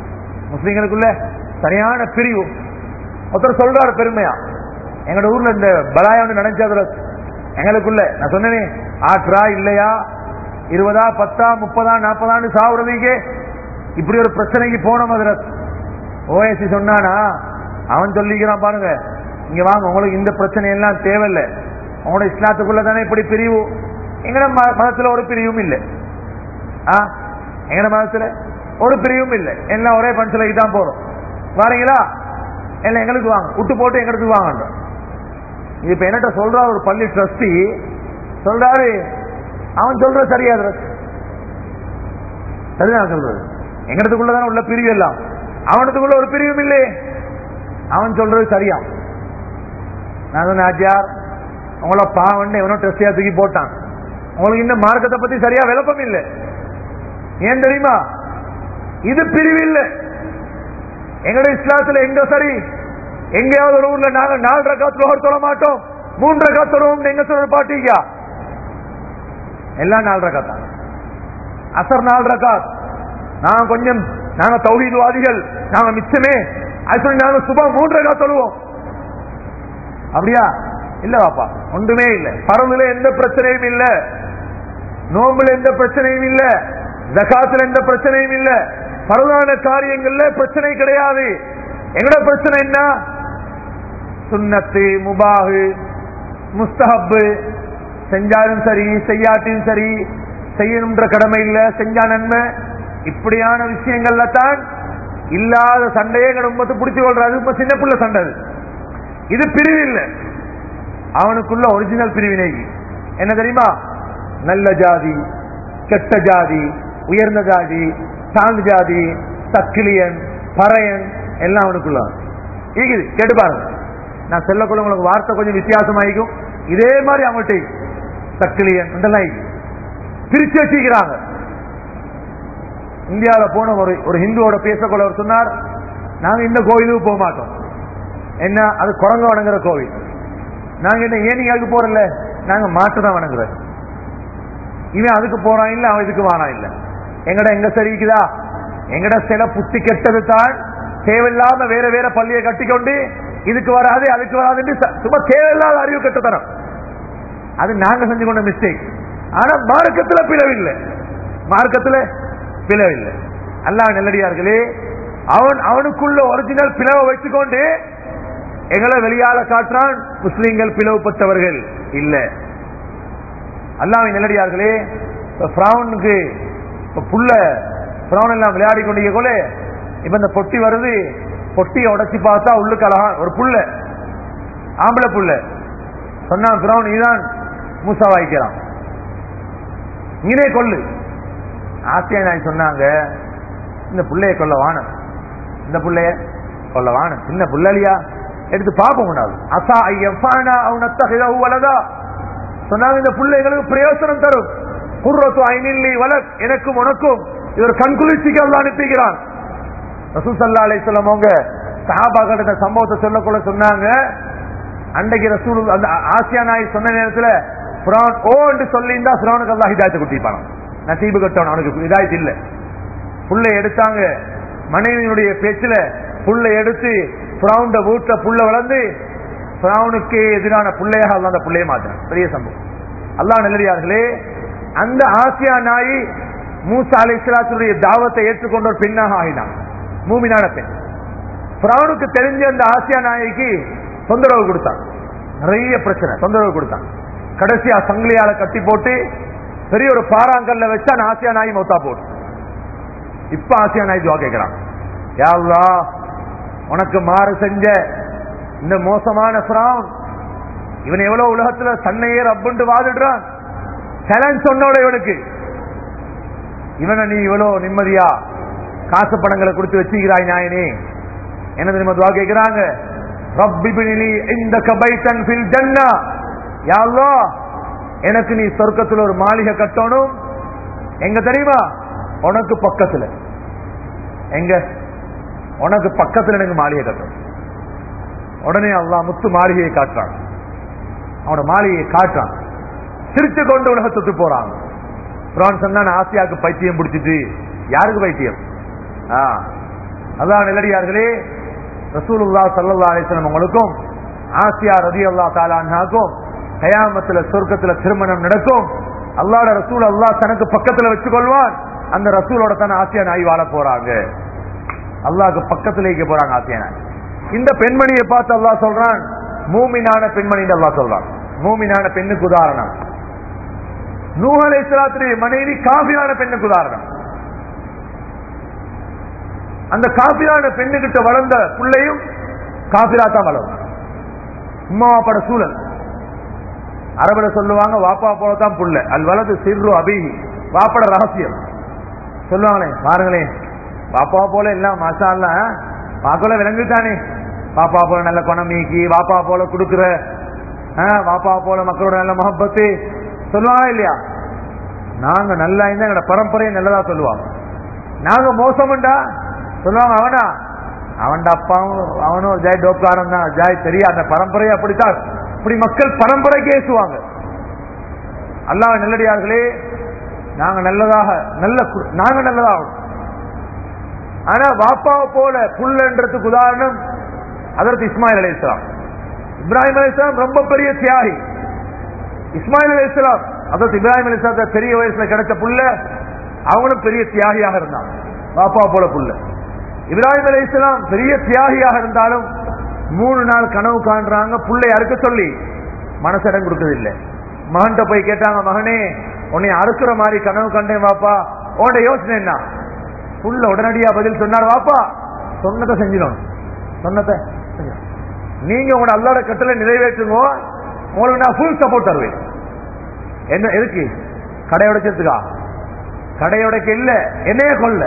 முஸ்லிம்களுக்குள்ள சரியான பிரிவு ஒருத்தர் சொல்றாரு பெருமையா எங்களோட ஊர்ல இந்த பலாயா ஒன்று நினைச்சதுல எங்களுக்குள்ள நான் சொன்னேனே ஆற்றா இல்லையா இருபதா பத்தா முப்பதா நாற்பதான்னு சாவுறதுக்கே இப்படி ஒரு பிரச்சனைக்கு போன மதுரத் ஓஎஸ்சி சொன்னானா அவன் சொல்லிக்கிறான் பாருங்க இங்க வாங்க உங்களுக்கு இந்த பிரச்சனை எல்லாம் தேவையில்லை உங்களோட இஸ்லாத்துக்குள்ள தானே இப்படி பிரிவு எங்கட ம- மதத்துல ஒரு பிரிவும் இல்லை ஆ எங்கட மதத்துல ஒரு பிரிவும் இல்லை எல்லாம் ஒரே பஞ்சலைக்கு தான் போறோம் வாரீங்களா எல்லாம் எங்களுக்கு வாங்க விட்டு போட்டு எங்களுக்கு வாங்க இப்ப என்னட்ட சொல்றாரு ஒரு பள்ளி ட்ரஸ்டி சொல்றாரு அவன் சொல்ற சரியா ட்ரஸ்ட் சரிதான் சொல்றது எங்கடத்துக்குள்ளதான உள்ள பிரிவு எல்லாம் அவனத்துக்குள்ள ஒரு பிரிவும் இல்லையே அவன் சொல்றது சரியா நான் சொன்னேன் ஆச்சியார் உங்களை பாவன்னு எவனோ ட்ரெஸ்டியா தூக்கி போட்டான் உங்களுக்கு இந்த மார்க்கத்தை பத்தி சரியா விளப்பம் இல்லை ஏன் தெரியுமா இது பிரிவு இல்லை எங்கட இஸ்லாத்துல எங்க சரி எங்கேயாவது ஒரு ஊர்ல நாங்க நாலு ரக்காத் லோகர் தொழ மாட்டோம் மூன்று ரக்காத் தொழுவோம் எங்க சொல்ற பாட்டீங்க எல்லாம் நாலு ரக்காத் தான் அசர் நாலு ரக்காத் நாங்க கொஞ்சம் நாங்க தௌஹீத்வாதிகள் நாங்க மிச்சமே அது சொல்லி நாங்க சுபா மூன்று ரக்காத் தொழுவோம் அப்படியா இல்ல பாப்பா ஒன்றுமே இல்ல பரவுல எந்த பிரச்சனையும் இல்ல நோம்புல எந்த பிரச்சனையும் இல்ல ஜகாத்துல எந்த பிரச்சனையும் இல்ல பரவான காரியங்கள்ல பிரச்சனை கிடையாது எங்கட பிரச்சனை என்ன சுன்னத்து முபாகு முஸ்தஹப்பு செஞ்சாலும் சரி செய்யாட்டியும் சரி செய்யணுன்ற கடமை இல்ல செஞ்சா நன்மை இப்படியான விஷயங்கள்ல தான் இல்லாத சண்டையே எங்க உம்மத்து பிடிச்சு கொள்றாரு இப்ப சின்ன புள்ள சண்டை அது. இது பிரிவு இல்லை அவனுக்குள்ள ஒரிஜினல் பிரிவினை என்ன தெரியுமா நல்ல ஜாதி கெட்ட ஜாதி உயர்ந்த ஜாதி தாழ்ந்த ஜாதி தக்கிலியன் பறையன் எல்லாம் அவனுக்குள்ள இருக்குது கேட்டு பாருங்க நான் சொல்லக்குள்ள உங்களுக்கு வார்த்தை கொஞ்சம் வித்தியாசமாயிக்கும் இதே மாதிரி அவங்கள்ட்ட தக்கிலியன் இதெல்லாம் இருக்குது. பிரிச்சு வச்சுக்கிறாங்க இந்தியாவில் போன ஒரு ஒரு ஹிந்துவோட பேசக்குள்ள அவர் சொன்னார் நாங்க இந்த கோயிலுக்கு போக மாட்டோம் என்ன அது குரங்க வணங்குற கோவில் நாங்க என்ன ஏன் நீங்க அதுக்கு போறல நாங்க மாட்டு தான் வணங்குறோம் இவன் அதுக்கு போறான் இல்ல அவன் இதுக்கு வாரான் இல்ல எங்கட எங்க சரிக்குதா எங்கட சில புத்தி கெட்டது தான் தேவையில்லாம வேற வேற பள்ளியை கட்டிக்கொண்டு இதுக்கு வராது அதுக்கு வராதுன்னு ச- சும்மா தேவையில்லாத அறிவு கட்டுத்தனம் அது நாங்க செஞ்சு கொண்ட மிஸ்டேக் ஆனா மார்க்கத்துல பிளவில்லை மார்க்கத்துல பிளவில்லை அல்லாஹ் நல்லடியார்களே அவன் அவனுக்குள்ள ஒரிஜினல் பிளவை வச்சுக்கொண்டு எங்களை வெளியால காட்டுறான் முஸ்லிம்கள் பிளவுபட்டவர்கள் இல்ல அல்லாஹ்வின் நல்லடியார்களே இப்ப ஃபிரௌனுக்கு இப்ப புள்ள ஃபிரௌன் எல்லாம் விளையாடி கொண்டிருக்க போல இப்ப இந்த பொட்டி வருது பொட்டியை உடைச்சு பார்த்தா உள்ளுக்கு அழகா ஒரு புள்ள ஆம்பளை புள்ள சொன்னான் ஃபிரௌன் நீதான் மூசா வாய்க்கிறான் நீனே கொல்லு ஆசியா நாய் சொன்னாங்க இந்த புள்ளைய கொல்ல வானம் இந்த புள்ளைய கொல்ல வானம் சின்ன புள்ளலியா எடுத்து பார்ப்போம் கூடாது அசா ஐயப்பானா அவனத்தக வலதா சொன்னாங்க இந்த பிள்ளைகளுக்கு பிரயோசனம் தரும் குர்ரத்து ஐநில்லி வலக் எனக்கும் உனக்கும் இவர் கண்குளிர்ச்சிக்கு அல்ல அனுப்புகிறான் ரசூல் சல்லா அலிஸ்லாம் அவங்க சஹாபாக்கள் இந்த சம்பவத்தை சொல்லக்குள்ள சொன்னாங்க அன்றைக்கு ரசூல் அந்த ஆசியா நாய் சொன்ன நேரத்துல ஃபிரௌன் ஓ என்று சொல்லியிருந்தா ஃபிரௌனுக்கு அல்லாஹ் ஹிதாயத்தை குட்டிப்பான் நசீபு கட்டவன் அவனுக்கு ஹிதாயத் இல்ல புள்ளை எடுத்தாங்க மனைவியினுடைய பேச்சுல புள்ளை எடுத்து ஃபிரௌண்ட வீட்டுல புள்ள வளர்ந்து ஃபிரௌனுக்கு எதிரான புள்ளையாக அல்லாஹ் அந்த புள்ளைய மாத்தினான் பெரிய சம்பவம் அல்லாஹ் நல்லடியார்களே அந்த ஆசியா நாய் மூசா அலை இஸ்லாத்துடைய தாவத்தை ஏற்றுக்கொண்ட ஒரு பெண்ணாக ஆகினான் மூமினான பெண் ஃபிரௌனுக்கு தெரிஞ்ச அந்த ஆசியா நாய்க்கு தொந்தரவு கொடுத்தான் நிறைய பிரச்சனை தொந்தரவு கொடுத்தான் கடைசியா சங்கிலியால கட்டி போட்டு பெரிய ஒரு பாறாங்கல்ல வச்சு அந்த ஆசியா நாய் மௌத்தா போட்டு இப்ப ஆசியா நாய் துவா கேட்கிறான் யா அல்லாஹ், உனக்கு மாறு செஞ்ச இந்த மோசமான ஃபிரௌன் இவன் எவ்வளவு உலகத்துல தன்னையே ரப்புண்டு வாதிடுறான் சேலஞ்ச் சொன்னோட இவனுக்கு இவனை நீ இவ்வளவு நிம்மதியா காசு பணங்களை கொடுத்து வச்சுக்கிறாய் நாயனே என்ன தெரியுமா துவா கேட்கிறாங்க ரப்பி பினிலி இந்த கபைத்தன் ஃபில் ஜன்னா யா அல்லாஹ், எனக்கு நீ சொர்க்கத்துல ஒரு மாளிகை கட்டணும் எங்க தெரியுமா உனக்கு பக்கத்துல எங்க உனக்கு பக்கத்துல எனக்கு மாளிகை கட்டணும் உடனே அல்லாஹ் முத்து மாளிகையை காட்டுறான் அவனோட மாளிகையை காட்டுறான் சிரிச்சு கொண்டு உலகத்துக்கு போறாங்க பிரான் சொன்னா ஆசியாவுக்கு பைத்தியம் பிடிச்சிட்டு யாருக்கு பைத்தியம் ஆ, அதான் நிலடியார்களே ரசூலுல்லா சல்லா அலிஸ்லாம் உங்களுக்கும் ஆசியா ரதி அல்லா தாலாக்கும் கயாமத்துல சொர்க்கத்துல திருமணம் நடக்கும் அல்லாட ரசூல் அல்லாஹ் தனக்கு பக்கத்துல வச்சுக்கொள்வான் அந்த ரசூலோட தானே ஆசியா நாய் வாழ போறாங்க அல்லாஹ்க்கு பக்கத்துல வைக்க போறாங்க ஆசியா நாய் இந்த பெண்மணியை பார்த்து அல்லாஹ் சொல்றான் மூமினான பெண்மணி அல்லாஹ் சொல்றான் மூமினான பெண்ணுக்கு உதாரணம் நூஹ் அலைஹிஸ்ஸலாத்துடைய மனைவி காபிரான பெண்ணுக்கு உதாரணம் அந்த காபிரான பெண்ணுகிட்ட வளர்ந்த பிள்ளையும் காபிரா தான் வளரும் உம்மா வாப்பாட சூழல் அரபுல சொல்லுவாங்க வாப்பா போல தான் புள்ள அல் வலது சிறு அபி வாப்பட ரகசியம் சொல்லுவாங்களே பாருங்களேன் பாப்பா போல எல்லாம் மாசா இல்ல பாக்கோல விளங்குதானே பாப்பா போல நல்ல குணமீக்கி வாப்பா போல கொடுக்குற வாப்பா போல மக்களோட நல்ல முகப்பத்து சொல்லுவாங்களா இல்லையா நாங்க நல்லா இருந்தா எங்களோட பரம்பரையை நல்லதா சொல்லுவாங்க நாங்க மோசம்டா சொல்லுவாங்க அவனா அவன்ட அப்பாவும் அவனும் ஜாய் டோப்காரன் தான் ஜாய் தெரியா அந்த பரம்பரையை அப்படித்தான் இப்படி மக்கள் பரம்பரை கேசுவாங்க அல்லாஹ் நல்லடியார்களே நாங்க நல்லதாக நல்ல கு- நாங்க நல்லதாகும் ஆனா பாப்பாவை போல புல்லன்றதுக்கு உதாரணம் அதற்கு இஸ்மாயில் அலி இஸ்லாம் இப்ராஹிம் அலி இஸ்லாம் ரொம்ப பெரிய தியாகி இஸ்மாயில் அலி இஸ்லாம் அதற்கு இப்ராஹிம் அலி இஸ்லாம் பெரிய வயசுல கிடைச்ச புள்ள அவங்களும் பெரிய தியாகியாக இருந்தாங்க பாப்பா போல புள்ள இப்ராஹிம் அலி இஸ்லாம் பெரிய தியாகியாக இருந்தாலும் மூணு நாள் கனவு காண்றாங்க புள்ளை அறுக்க சொல்லி மனசடம் கொடுக்கறதில்லை மகன்கிட்ட போய் கேட்டாங்க மகனே உன்னை அறுக்கிற மாதிரி கனவு கண்டேன் வாப்பா உன்னோட யோசனை என்ன புள்ள உடனடியா பதில் சொன்னார் வாப்பா சொன்னதை செஞ்சிடும் சொன்னதை செஞ்சிடும். நீங்க உங்களோட அல்லாட கட்டளை நிறைவேற்றுங்க உங்களுக்கு நான் ஃபுல் சப்போர்ட் தருவேன் என்ன எதுக்கு கடை உடைச்சதுக்கா கடை உடைக்க இல்ல என்னைய கொல்ல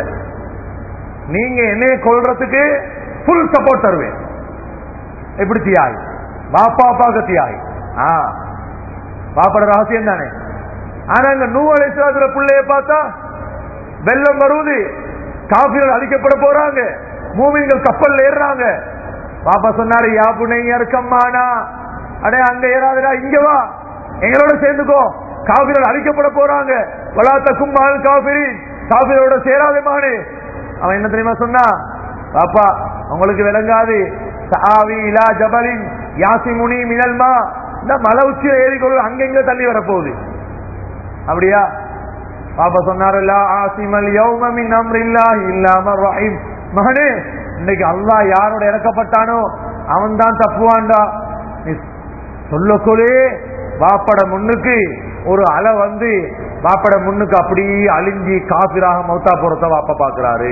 நீங்க என்னைய கொல்றதுக்கு ஃபுல் சப்போர்ட் தருவேன் எப்படி தியாகி பாப்பா பாக்க தியாகி ஆ பாப்பாட ரகசியம் தானே ஆனா இந்த நூவலை சாதுர பிள்ளைய பார்த்தா வெள்ளம் வருவது காபிகள் அழிக்கப்பட போறாங்க மூமின்கள் கப்பல்ல ஏறுறாங்க பாப்பா சொன்னாரு யா புனை இருக்கம்மானா அடே அங்க ஏறாதடா இங்க வா எங்களோட சேர்ந்துக்கோ காபிர்கள் அழிக்கப்பட போறாங்க வளாத்தக்கும் மகள் காபிரி காபிரோட சேராத மானு அவன் என்ன தெரியுமா சொன்னா பாப்பா உங்களுக்கு விளங்காது சாவி இலா ஜபலின் யாசி முனி மினல்மா இந்த மலை உச்சியை ஏறிக்கொள்ள அங்கெங்க தள்ளி வரப்போகுது அப்படியா பாப்பா சொன்னாரு லா ஆசிமல் யௌம மின் அம்ரில்லாஹி இல்லாம ரஹீம் மகனே இன்னைக்கு அல்லாஹ் யாரோட இறக்கப்பட்டானோ அவன் தான் தப்புவான்டா நீ சொல்லக்கொலே பாப்பட முன்னுக்கு ஒரு அலை வந்து பாப்பட முன்னுக்கு அப்படியே அழிஞ்சி காபிராக மௌத்தா போறத வாப்ப பாக்குறாரு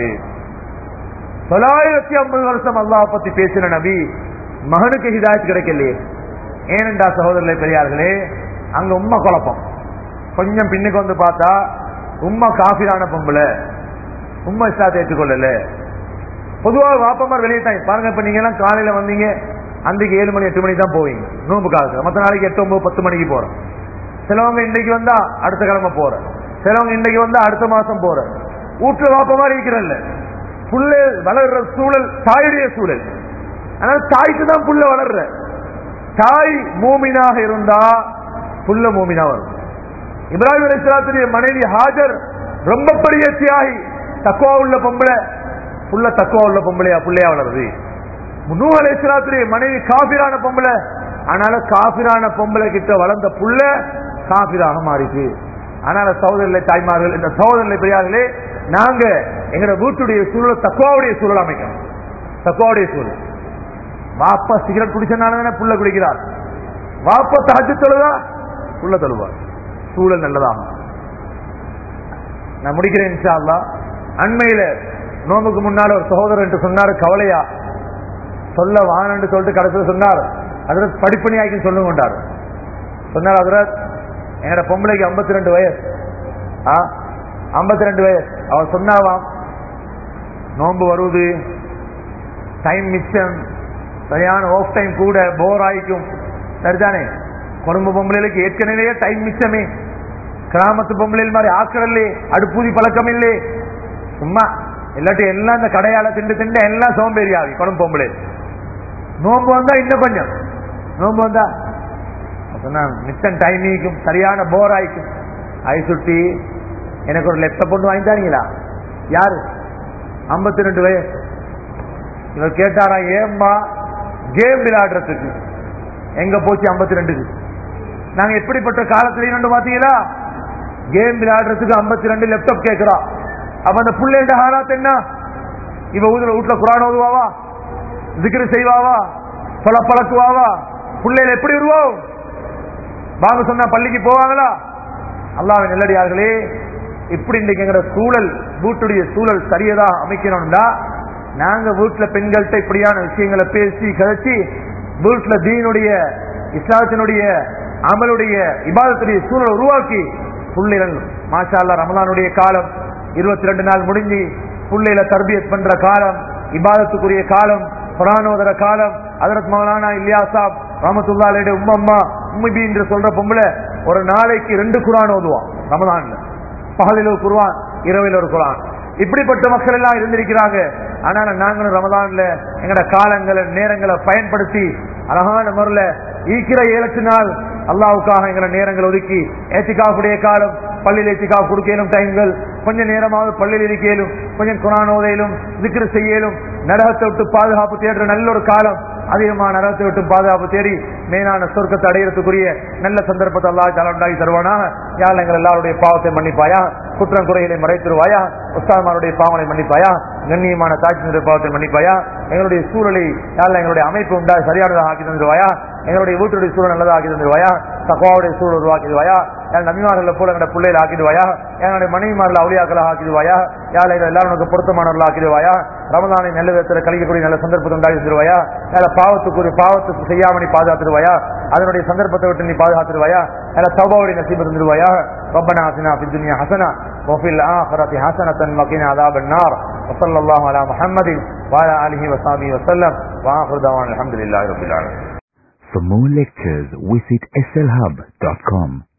தொள்ளாயிரத்தி ஐம்பது வருஷம் அல்லாஹ் பத்தி பேசின நபி மகனுக்கு ஹிதாயத் கிடைக்கலையே ஏனென்றா சகோதரர்களே பெரியார்களே அங்க உம்மை குழப்பம் கொஞ்சம் பின்னுக்கு வந்து பார்த்தா உம்மா காஃபிரான பொம்பளை உம்மா இஸ்லாத்தை ஏற்றுக்கொள்ளல பொதுவாக வாப்பமார் வெளியே தான் பாருங்க இப்ப நீங்க எல்லாம் காலையில வந்தீங்க அன்றைக்கு ஏழு மணி எட்டு மணி தான் போவீங்க நோம்பு காலத்துல மற்ற நாளைக்கு எட்டு ஒன்பது பத்து மணிக்கு போறோம் சிலவங்க இன்னைக்கு வந்தா அடுத்த கிழமை போற சிலவங்க இன்னைக்கு வந்தா அடுத்த மாசம் போற வீட்டுல வாப்ப மாதிரி இருக்கிறல்ல புள்ள வளர்ற சூழல் தாயுடைய சூழல் அதனால தாய்க்கு தான் புள்ள வளர்ற தாய் மூமினாக இருந்தா புள்ள மூமினா வரும் இப்ராஹிம் அலிஸ்லாத்துடைய மனைவி ஹாஜர் ரொம்ப பெரிய தியாகி தக்குவா உள்ள பொம்பளை புள்ள தக்குவா உள்ள பொம்பளையா புள்ளையா வளருது நூ அலிஸ்லாத்துடைய மனைவி காபிரான பொம்பளை ஆனால காபிரான பொம்பளை கிட்ட வளர்ந்த புள்ள காபிராக மாறிச்சு அதனால சகோதரர்களை தாய்மார்கள் இந்த சகோதரர்களை பெரியார்களே நாங்க எங்களோட வீட்டுடைய சூழல் தக்குவாவுடைய சூழல் அமைக்கணும் தக்குவாவுடைய சூழல் வாப்பா சிகரெட் குடிச்சனால தானே புள்ள குடிக்கிறார் வாப்பா தாஜ் தொழுதா புள்ள தொழுவார் சூழல் நல்லதாகும் நான் முடிக்கிறேன் இன்ஷா அல்லாஹ் அண்மையில நோம்புக்கு முன்னால ஒரு சகோதரர் என்று சொன்னாரு கவலையா சொல்ல வானன்னு சொல்லிட்டு கடைசியில் சொன்னார் அதுல படிப்பணியாக்கி சொல்லுங்க கொண்டார் சொன்னார் அதுல என்னோட பொம்பளைக்கு 52 ரெண்டு வயசு ஆ 52 ரெண்டு வயசு அவர் சொன்னாவாம் நோன்பு வருவது டைம் மிச்சம் சரியான ஆஃப் டைம் கூட போர் ஆயிக்கும் சரிதானே குடும்ப பொம்பளைகளுக்கு ஏற்கனவே டைம் மிச்சமே கிராமத்து பொம்பளைகள் மாதிரி ஆக்கடல்லே அடுப்பூதி பழக்கம் இல்லே சும்மா இல்லாட்டி எல்லாம் இந்த கடையால திண்டு திண்டு எல்லாம் சோம்பேறி ஆகி குடும்ப பொம்பளை நோம்பு வந்தா இன்னும் கொஞ்சம் நோம்பு வந்தா சொன்னா மிச்சம் டைமிங்கும் சரியான போர் ஆயிக்கும் ஐ சுட்டி எனக்கு ஒரு லெப்டாப் பொண்ணு வாங்கி தரீங்களா யாரு 52 ரெண்டு வயசு இவர் கேட்டாரா ஏம்மா கேம் விளையாடுறதுக்கு எங்க போச்சு 52 ரெண்டுக்கு நாங்க எப்படிப்பட்ட காலத்துல இன்னொன்று பாத்தீங்களா கேம் விளையாடுறதுக்கு 52 ரெண்டு லேப்டாப் கேட்கிறா அப்ப அந்த புள்ளையோட ஹாலாத் என்ன இவ ஊதுல வீட்டுல குரான் ஓதுவாவா திக்ரு செய்வாவா சொல்ல பழக்குவாவா பிள்ளைகள் எப்படி உருவாகும் வாங்க சொன்னா பள்ளிக்கு போவாங்களா அல்லாஹ் நெல்லடியார்களே இப்படி இன்னைக்கு எங்கட சூழல் வீட்டுடைய சூழல் சரியதா அமைக்கணும்னா நாங்க வீட்டுல பெண்கள்கிட்ட இப்படியான விஷயங்களை பேசி கதைச்சி வீட்டுல தீனுடைய இஸ்லாத்தினுடைய அமலுடைய இபாதத்துடைய சூழலை உருவாக்கி புள்ளைகள் மாஷா அல்லாஹ் ரமலானுடைய காலம் இருபத்தி ரெண்டு நாள் முடிஞ்சு புள்ளையில தர்பியத் பண்ற காலம் இபாதத்துக்குரிய காலம் புராணோதர காலம் அதரத் மௌலானா இல்லியா சாப் ரமத்துல்லாலுடைய உம்மம்மா உம்மிபி என்று சொல்ற பொம்பளை ஒரு நாளைக்கு ரெண்டு குரான் ஓதுவான் ரமதான்ல பகலில் ஒரு குர்ஆன் இரவில் ஒரு குரான் இப்படிப்பட்ட மக்கள் எல்லாம் இருந்திருக்கிறாங்க ஆனால நாங்களும் ரமதான்ல எங்கட காலங்களை நேரங்களை பயன்படுத்தி அழகான முறையில ஈக்கிற ஏழு நாள் அல்லாவுக்காக எங்களை நேரங்கள் ஒதுக்கி ஏத்திகாவுடைய காலம் பள்ளியில் ஏத்திகா கொடுக்கலும் டைம்கள் கொஞ்சம் நேரமாவது பள்ளியில் இருக்கலும் கொஞ்சம் குரான் ஓதையிலும் திக்ரு செய்யலும் நரகத்தை விட்டு பாதுகாப்பு தேடுற நல்ல ஒரு காலம் அதிகமான நரகத்தை விட்டு பாதுகாப்பு தேடி மேலான சொர்க்கத்தை அடையிறதுக்குரிய நல்ல சந்தர்ப்பத்தை அல்லா தாலா உண்டாகி தருவானா யாழ் எங்கள் எல்லாருடைய பாவத்தை மன்னிப்பாயா குற்றம் குறைகளை மறைத்திருவாயா உஸ்தாமாருடைய பாவனை மன்னிப்பாயா கண்ணியமான தாட்சியினுடைய பாவத்தை மன்னிப்பாயா எங்களுடைய சூழலை யாழ் எங்களுடைய அமைப்பு உண்டா சரியானதாக ஆக்கி தந்துருவாயா எங்களுடைய வீட்டுடைய சூழல் நல்லதாக ஆக்கி தந்துருவாயா தக்குவாவுடைய சூழல் உருவாக்கிடுவாயா என் நபிமார்களை போல எங்களுடைய பிள்ளைகளை ஆக்கிடுவாயா எங்களுடைய மனைவிமார்களை அவுளியாக்களை ஆக்கிடுவாயா யாழ் எங்கள் எல்லாரும் உனக்கு பொருத்தமானவர்கள் ஆக்கிடுவாயா ரமதானை நல்ல விதத்தில் கழிக்கக்கூடிய நல்ல சந்தர்ப்பத்தை உண்டாகி தருவாயா நல்ல பாவத்துக்குரிய பாவத்துக்கு செய்யாம நீ பாதுகாத்துருவாயா அதனுடைய சந்தர்ப்பத்தை விட்டு நீ பாதுகாத்துருவாயா நல்ல சௌபாவுடைய நசீப தந்துருவாயா ربنا آتنا في الدنيا حسنة وفي الآخرة حسنة وقنا عذاب النار وصلى الله على محمد وعلى آله وصحبه وسلم وآخر دعوانا الحمد لله رب العالمين For more lectures, visit slhub.com.